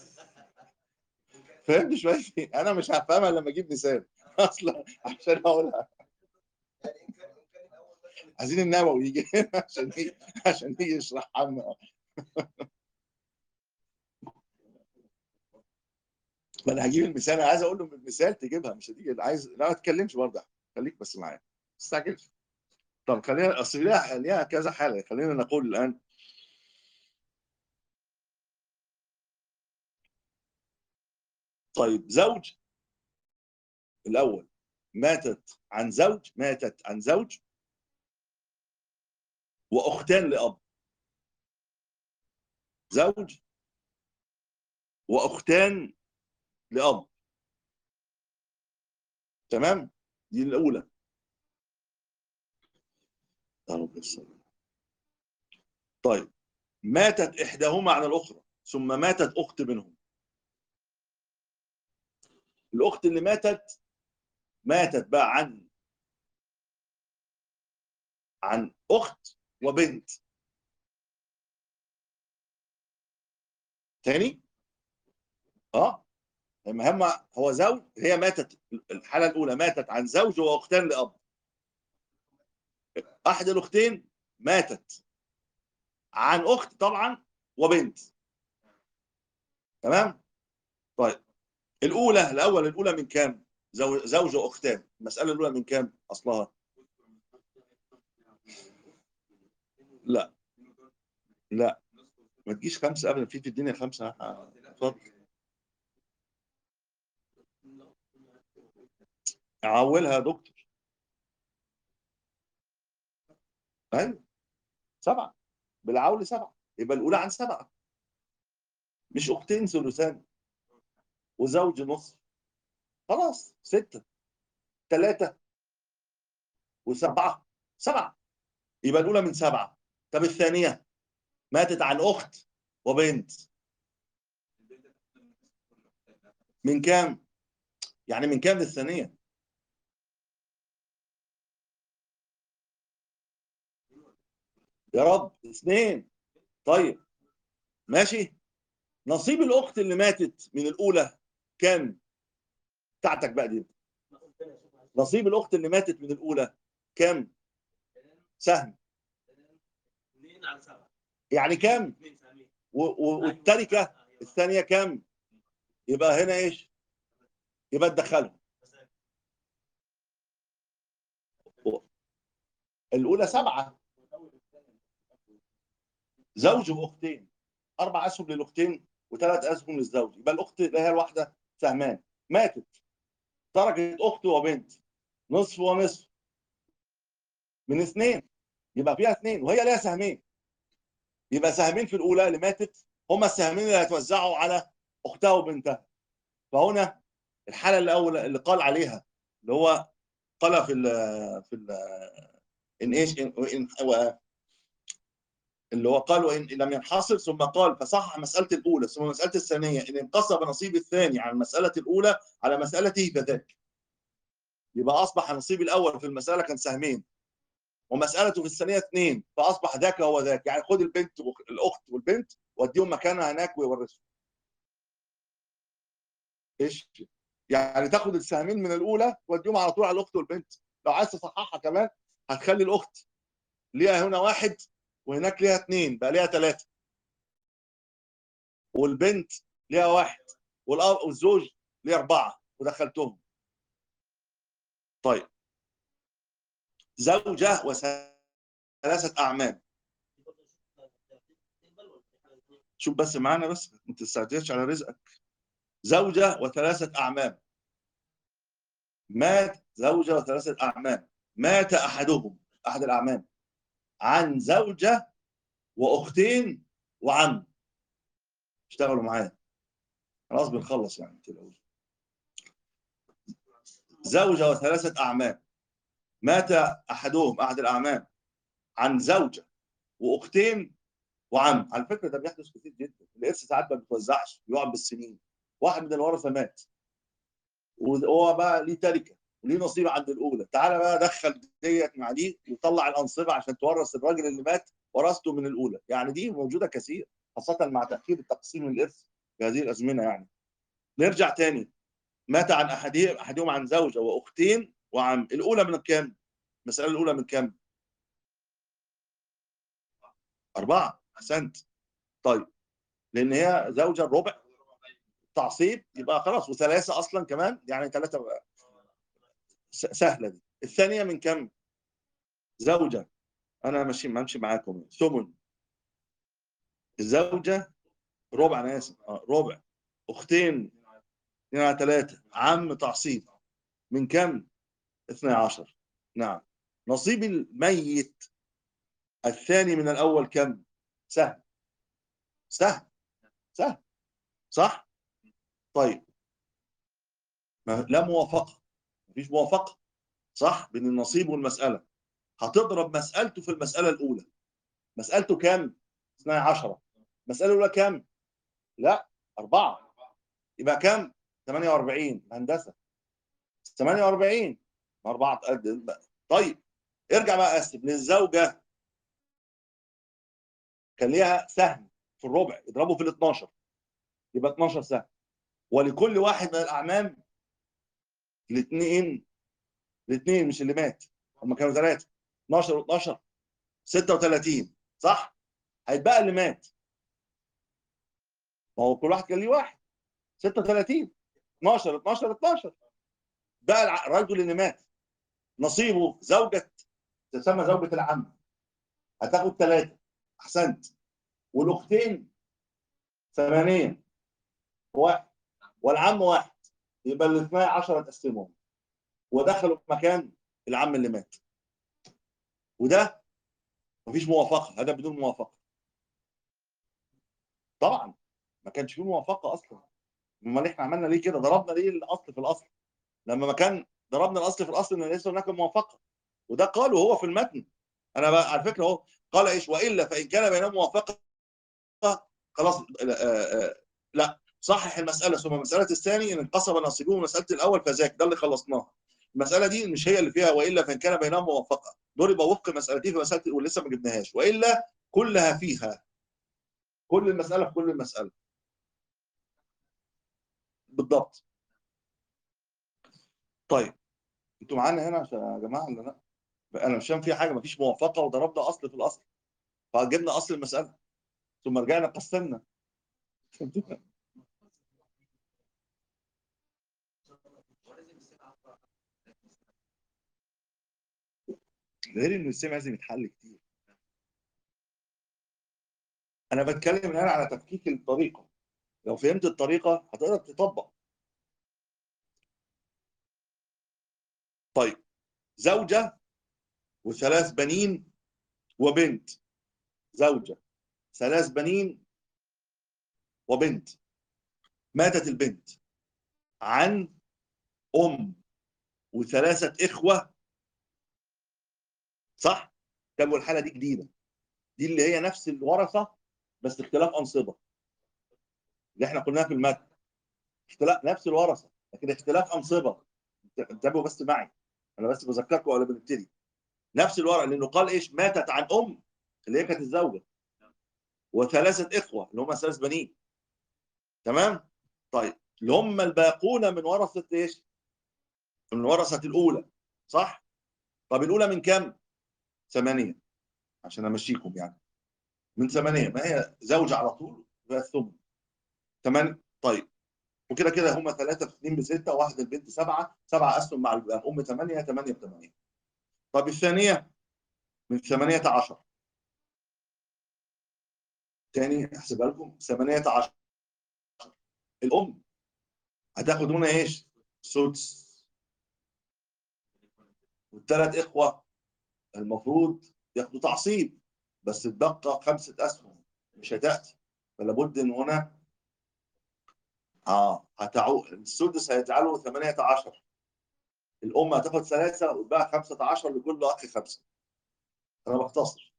فهمت شويه انا مش هفهمها لما اجيب مثال اصلا عشان اقولها يعني ان كان ان كان الاول مثلا عايزين النووي يجي عشان يجي عشان يجي يشرحها لنا ما انا هجيب المثال انا عايز اقول له بالمثال تجيبها مش هتيجي عايز لا ما تتكلمش برضه خليك بس معايا ما تستعجلش طب خلينا اصل ليها ليها كذا حاله خلينا نقول الان طيب زوج الاول ماتت عن زوج ماتت عن زوج واختان لاب زوج واختان لاب تمام دي الاولى يا رب يسر. طيب ماتت احداهما عن الاخرى ثم ماتت اخت منهم الاخت اللي ماتت ماتت بقى عن عن اخت وبنت تاني اه المهم هو زوج هي ماتت الحاله الاولى ماتت عن زوج واختان لاب احد الاختين ماتت عن اخت طبعا وبنت تمام طيب الاولى الاول الاولى من كام زو- زوج واختان المساله الاولى من كام اصلها لا لا ما تجيش خمسه ابدا في في الدنيا خمسه اتفضل عولها يا دكتور ايوه سبعه بالعول سبعه يبقى الاولى عن سبعه مش اختين ثلثان وزوج نصف خلاص سته ثلاثه وسبعه سبعه يبقى الاولى من سبعه طب الثانيه ماتت عن اخت وبنت من كام؟ يعني من كام للثانيه؟ يا رب اثنين طيب ماشي نصيب الاخت اللي ماتت من الاولى كام؟ بتاعتك بقى دي نصيب الاخت اللي ماتت من الاولى كام؟ سهم اثنين على سبعه يعني كام؟ اثنين سهمين و- و- والتركه الثانيه كام؟ يبقى هنا ايش؟ يبقى تدخلهم الاولى سبعه زوج واختين اربع اسهم للاختين وثلاث اسهم للزوج يبقى الاخت اللي هي الواحده سهمان ماتت تركت اخت وبنت نصف ونصف من اثنين يبقى فيها اثنين وهي ليها سهمين يبقى سهمين في الاولى اللي ماتت هما السهمين اللي هيتوزعوا على اختها وبنتها فهنا الحاله الاولى اللي قال عليها اللي هو قال في ال في ال ان ايش إن إن و- اللي هو قال وان لم ينحصر ثم قال فصح مساله الاولى ثم مساله الثانيه ان انقسم نصيب الثاني عن المساله الاولى على مسالته فذاك يبقى اصبح نصيب الاول في المساله كان سهمين ومسالته في الثانيه اثنين فاصبح ذاك هو ذاك يعني خد البنت وخ- الاخت والبنت وديهم مكانها هناك ويورثوا ايش يعني تاخد السهمين من الاولى وتوديهم على طول على الاخت والبنت لو عايز تصححها كمان هتخلي الاخت ليها هنا واحد وهناك ليها اثنين بقى ليها ثلاثه والبنت ليها واحد والاب والزوج ليه اربعه ودخلتهم طيب زوجه وثلاثه اعمام شوف بس معانا بس ما تستعجلش على رزقك زوجه وثلاثه اعمام مات زوجه وثلاثه اعمام مات احدهم احد الاعمام عن زوجه واختين وعم اشتغلوا معايا خلاص بنخلص يعني ما تقلقوش زوجة وثلاثة أعمام مات أحدهم أحد الأعمام عن زوجة وأختين وعم على فكرة ده بيحدث كتير جدا الإرث ساعات ما بيتوزعش بيقع بالسنين واحد من الورثة مات وهو بقى ليه تركة وليه نصيب عند الأولى تعالى بقى دخل ديت مع دي وطلع الأنصبة عشان تورث الراجل اللي مات ورثته من الأولى يعني دي موجودة كثير خاصة مع تأخير التقسيم الإرث في هذه الأزمنة يعني نرجع تاني مات عن أحدهم أحدهم عن زوجة وأختين وعم الأولى من كام؟ المسألة الأولى من كام؟ أربعة أحسنت طيب لأن هي زوجة الربع تعصيب يبقى خلاص وثلاثة أصلا كمان يعني ثلاثة بقى. س- سهلة دي الثانية من كام؟ زوجة أنا ماشي ماشي معاكم ثمن الزوجة ربع أنا آسف آه، ربع أختين اثنين على ثلاثة عم تعصيب من كم؟ 12 نعم نصيب الميت الثاني من الأول كم؟ سهل سهل سهل صح؟ طيب ما لا موافقة مفيش موافقة صح بين النصيب والمسألة هتضرب مسألته في المسألة الأولى مسألته كام؟ 12 المسألة الأولى كام؟ لا أربعة يبقى كام؟ 48 هندسة 48 أربعة قد طيب ارجع بقى أسف للزوجة كان ليها سهم في الربع اضربه في ال 12 يبقى 12 سهم ولكل واحد من الأعمام الاثنين الاثنين مش اللي مات هم كانوا ثلاثة 12 و12 36 صح؟ هيتبقى اللي مات ما هو كل واحد كان ليه واحد 36 12 12 12 بقى الع- الرجل اللي مات نصيبه زوجة تسمى زوجة العم هتاخد ثلاثة أحسنت والأختين ثمانية واحد والعم واحد يبقى ال 12 تقسمهم ودخلوا في مكان العم اللي مات وده مفيش موافقة هذا بدون موافقة طبعا ما كانش فيه موافقة أصلا امال احنا عملنا ليه كده ضربنا ليه الاصل في الاصل لما ما كان ضربنا الاصل في الاصل ان ليس هناك موافقه وده قاله هو في المتن انا بقى على فكره اهو قال ايش والا فان كان بينهم موافقه خلاص لا, آه، آه، لا صحح المساله ثم مساله الثاني ان انقسم نصيبهم مساله الاول فذاك ده اللي خلصناها المساله دي مش هي اللي فيها والا فان كان بينهم موافقه ضرب وفق مسالتين في مساله ولسه ما جبناهاش والا كلها فيها كل المساله في كل المساله بالضبط طيب انتوا معانا هنا عشان يا جماعه ولا لا؟ انا مش فاهم في حاجه مفيش موافقه وضربنا اصل في الاصل فجبنا اصل المساله ثم رجعنا قسمنا غير انه السمع لازم يتحل كتير انا بتكلم الان على تفكيك الطريقه لو فهمت الطريقه هتقدر تطبق طيب زوجه وثلاث بنين وبنت زوجه ثلاث بنين وبنت ماتت البنت عن ام وثلاثه اخوه صح؟ كان الحاله دي جديده دي اللي هي نفس الورثه بس اختلاف انصبه اللي احنا قلناها في المتن اختلاف نفس الورثه لكن اختلاف انصبه انتبهوا بس معي انا بس بذكركم قبل ما نبتدي نفس الورقه لانه قال ايش ماتت عن ام اللي هي كانت الزوجه وثلاثه اخوه اللي هم ثلاث بنين تمام طيب اللي هم الباقون من ورثه ايش من ورثه الاولى صح طب الاولى من كم ثمانيه عشان امشيكم يعني من ثمانيه ما هي زوجه على طول يبقى الثمن ثمان طيب وكده كده هم ثلاثه في اثنين بسته واحد البنت سبعه سبعه اسهم مع الام ثمانيه ثمانيه بثمانيه طب الثانيه من ثمانيه عشر تاني احسبها لكم ثمانيه عشر الام هتاخد هنا ايش؟ سدس والثلاث اخوه المفروض ياخدوا تعصيب بس الدقه خمسه اسهم مش هتاتي فلا بد ان هنا اه هتعو السدس هيجعله 18 الام هتاخد ثلاثه والباقي 15 لكل اخ خمسه انا بختصر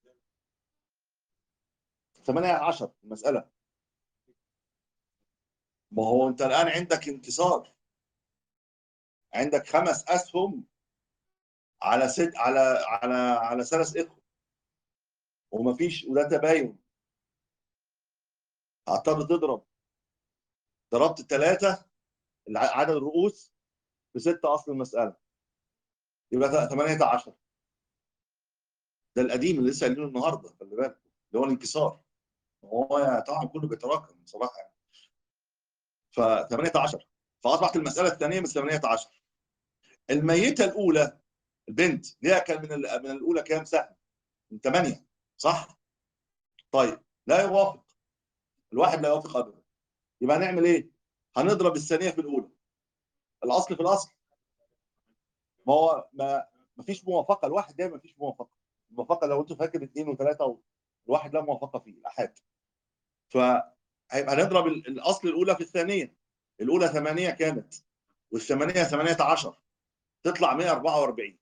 18 المساله ما هو انت الان عندك انتصار عندك خمس اسهم على ست على على على ثلاث اخوه ومفيش وده تباين هتضطر تضرب ضربت الثلاثه عدد الرؤوس بستة اصل المساله يبقى 18 ده القديم اللي لسه قايلينه النهارده خلي بالك اللي هو الانكسار هو طبعا كله بيتراكم بصراحه يعني ف 18 فاصبحت المساله الثانيه من 18 الميته الاولى البنت ليها كان من ال- من الاولى كام سهم؟ من 8 صح؟ طيب لا يوافق الواحد لا يوافق ابدا يبقى هنعمل ايه؟ هنضرب الثانيه في الاولى الاصل في الاصل ما هو ما ما فيش موافقه الواحد دايما ما فيش موافقه الموافقه لو انتوا فاكر اثنين وثلاثه الواحد لا موافقه فيه الاحاد فهيبقى هنضرب ال- الاصل الاولى في الثانيه الاولى ثمانيه كانت والثمانيه 18 تطلع 144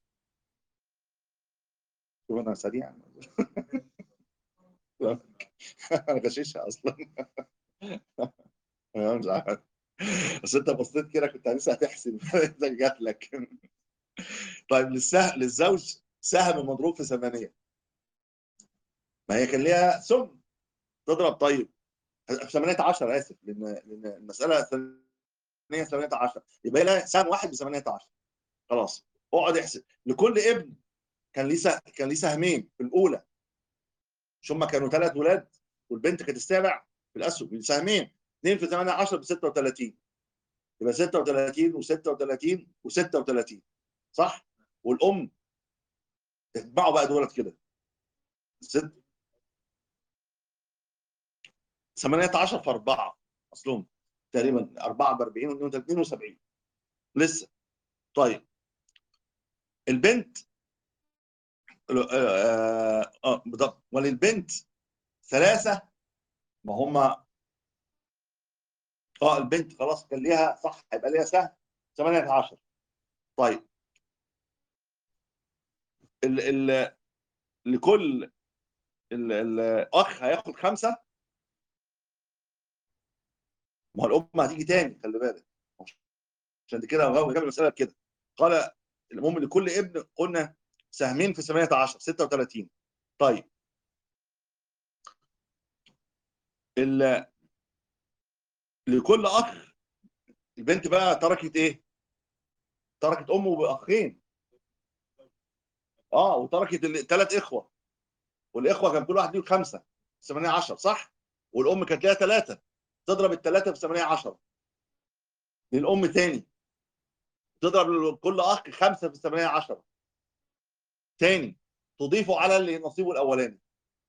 شوف انا سريع انا غشيشها اصلا أنا مش عارف بس انت بصيت كده كنت لسه هتحسب ده جات لك طيب للسه... للزوج سهم مضروب في ثمانيه ما هي كان ليها سم تضرب طيب في 18 اسف لان لان المساله ثانيه 18 يبقى لها سهم واحد ب 18 خلاص اقعد احسب لكل ابن كان ليه سه... كان ليه سهمين في الاولى مش هم كانوا ثلاث ولاد والبنت كانت السابع في الاسهم سهمين 2 في 18 ب 36 يبقى 36 و36 و36 صح؟ والام تتبعوا بقى دولت كده ست 18 في 4 اصلهم تقريبا 4 ب 40 و 72 لسه طيب البنت اه اه, آه بالضبط وللبنت ثلاثه ما هم اه البنت خلاص كان ليها صح هيبقى ليها سهم 18 طيب ال ال لكل ال- الاخ هياخد خمسه ما هو الام هتيجي تاني خلي بالك عشان كده هو جاب المساله كده قال المهم لكل ابن قلنا سهمين في 18 36 طيب ال لكل اخ البنت بقى تركت ايه؟ تركت امه باخين اه وتركت ثلاث اخوه والاخوه كان كل واحد ليه خمسه 18 صح؟ والام كانت ليها ثلاثه تضرب الثلاثه في 18 للام تاني تضرب كل اخ خمسه في 18 تاني تضيفه على اللي نصيبه الاولاني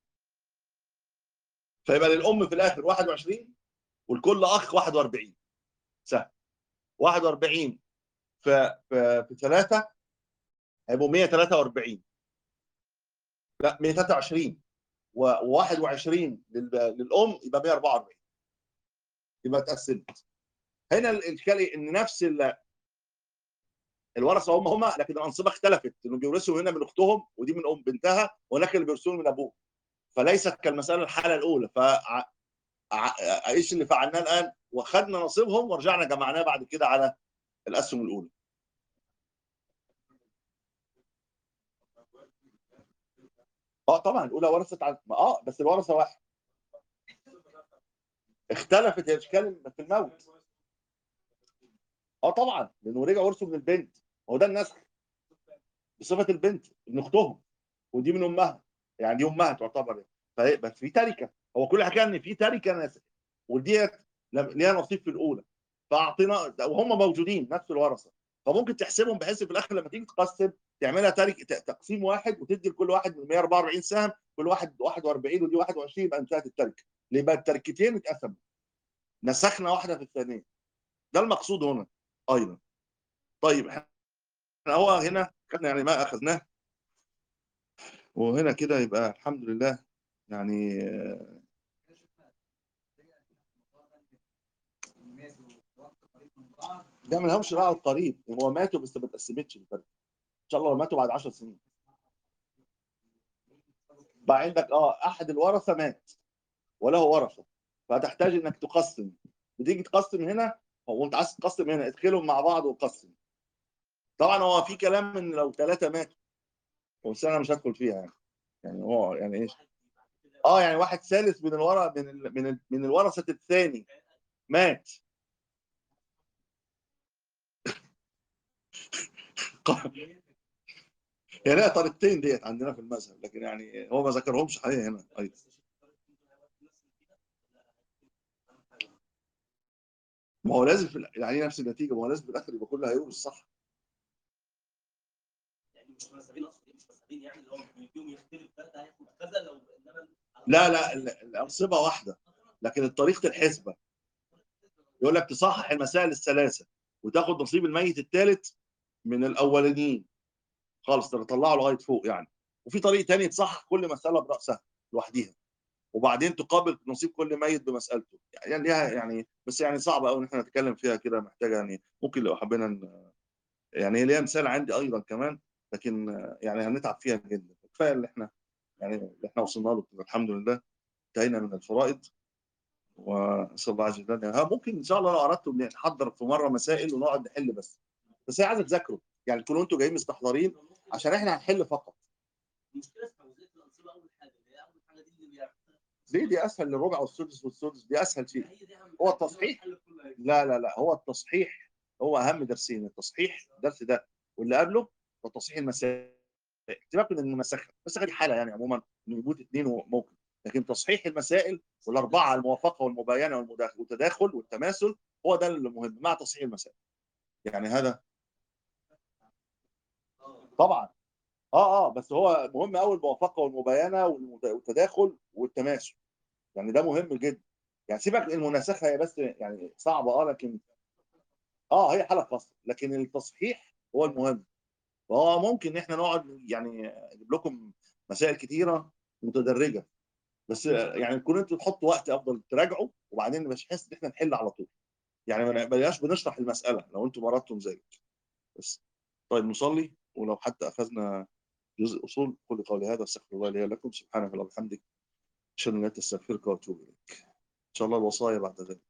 فيبقى للام في الاخر 21 والكل اخ 41 سهل 41 في في في ثلاثه هيبقوا 143 لا 123 و21 للام يبقى 144 يبقى اتقسمت هنا الاشكال ان نفس ال- الورثه هم هم لكن الانصبه اختلفت انه بيورثوا هنا من اختهم ودي من ام بنتها وهناك اللي بيورثون من ابوه فليست كالمساله الحاله الاولى ف ع- ايش اللي فعلناه الان وخدنا نصيبهم ورجعنا جمعناه بعد كده على الاسهم الاولى اه طبعا الاولى ورثت عن اه بس الورثه واحد اختلفت الاشكال في الموت اه طبعا لانه رجع ورثوا من البنت هو ده النسخ بصفه البنت ابن اختهم ودي من امها يعني دي امها تعتبر فهي- بس في تركه هو كل حكايه ان في تركه ناس وديت لم- ليها نصيب في الاولى فاعطينا وهم موجودين نفس الورثه فممكن تحسبهم بحيث في الاخر لما تيجي تقسم تعملها تارك ت- تقسيم واحد وتدي لكل واحد من 144 سهم كل واحد 41 ودي 21 يبقى انتهت التركه اللي يبقى التركتين اتقسموا نسخنا واحده في الثانيه ده المقصود هنا ايضا طيب احنا هو هنا خدنا يعني ما اخذناه وهنا كده يبقى الحمد لله يعني آه، ده ما لهمش دعوه القريب هو ماتوا بس ما اتقسمتش الفرق ان شاء الله لو ماتوا بعد 10 سنين بقى عندك اه احد الورثه مات وله ورثه فهتحتاج انك تقسم بتيجي تقسم هنا هو انت عايز تقسم هنا ادخلهم مع بعض وقسم طبعا هو في كلام ان لو ثلاثه ماتوا بس انا مش هدخل فيها يعني يعني هو يعني ايش اه يعني واحد ثالث من الورا من ال من ال من الورثه الثاني مات يعني هي طريقتين ديت عندنا في المذهب لكن يعني هو ما ذكرهمش حقيقه هنا ايضا ما هو لازم في ال- يعني نفس النتيجه ما هو لازم في الاخر يبقى كله هيقول الصح يعني مش مسافين اصلا مش مسافين يعني اللي هو بيديهم يختلف ده ده هياخد كذا لو انما لا لا ال- الانصبه واحده لكن طريقه الحسبه يقول لك تصحح المسائل الثلاثه وتاخد نصيب الميت الثالث من الاولانيين خالص تطلعه لغايه فوق يعني وفي طريق تاني تصحح كل مساله براسها لوحديها وبعدين تقابل نصيب كل ميت بمسالته يعني ليها يعني بس يعني صعبه قوي ان احنا نتكلم فيها كده محتاجه يعني ممكن لو حبينا ن- يعني هي ليها مثال عندي ايضا كمان لكن يعني هنتعب فيها جدا كفايه اللي احنا يعني اللي احنا وصلنا له الحمد لله انتهينا من الفرائض ونسال الله عز وجل ها ممكن ان شاء الله لو اردتم نحضر في مره مسائل ونقعد نحل بس بس هي عايزه تذاكروا يعني تكونوا انتوا جايين مستحضرين عشان احنا هنحل فقط المشكله في توزيع الانصبه اول حاجه اللي هي اول حاجه دي اللي بيعمل ليه دي اسهل للربع والسدس والسدس دي اسهل شيء هي دي اهم هو حاجة. التصحيح؟ الحل كله هيبقى. لا لا لا هو التصحيح هو اهم درسين التصحيح الدرس ده واللي قبله هو تصحيح المسائل سيبك من المنسخه المنسخه دي حاله يعني عموما انه يموت اثنين ممكن لكن تصحيح المسائل والاربعه الموافقه والمباينه والمداخل والتداخل والتماثل هو ده المهم مع تصحيح المسائل يعني هذا طبعا اه اه بس هو مهم قوي الموافقه والمباينه والمد- والتداخل والتماثل يعني ده مهم جدا يعني سيبك من المناسخه هي بس يعني صعبه اه لكن اه هي حاله خاصه لكن التصحيح هو المهم فهو ممكن ان احنا نقعد يعني اجيب لكم مسائل كتيره متدرجه بس يعني تكونوا انتوا تحطوا وقت افضل تراجعوا وبعدين مش حاسس ان احنا نحل على طول يعني ما بلاش بنشرح المساله لو انتم اردتم ذلك بس طيب نصلي ولو حتى اخذنا جزء اصول قولي قولي هذا استغفر الله لي ولكم سبحانك اللهم وبحمدك اشهد ان لا اله الا انت استغفرك واتوب اليك ان شاء الله الوصايا بعد ذلك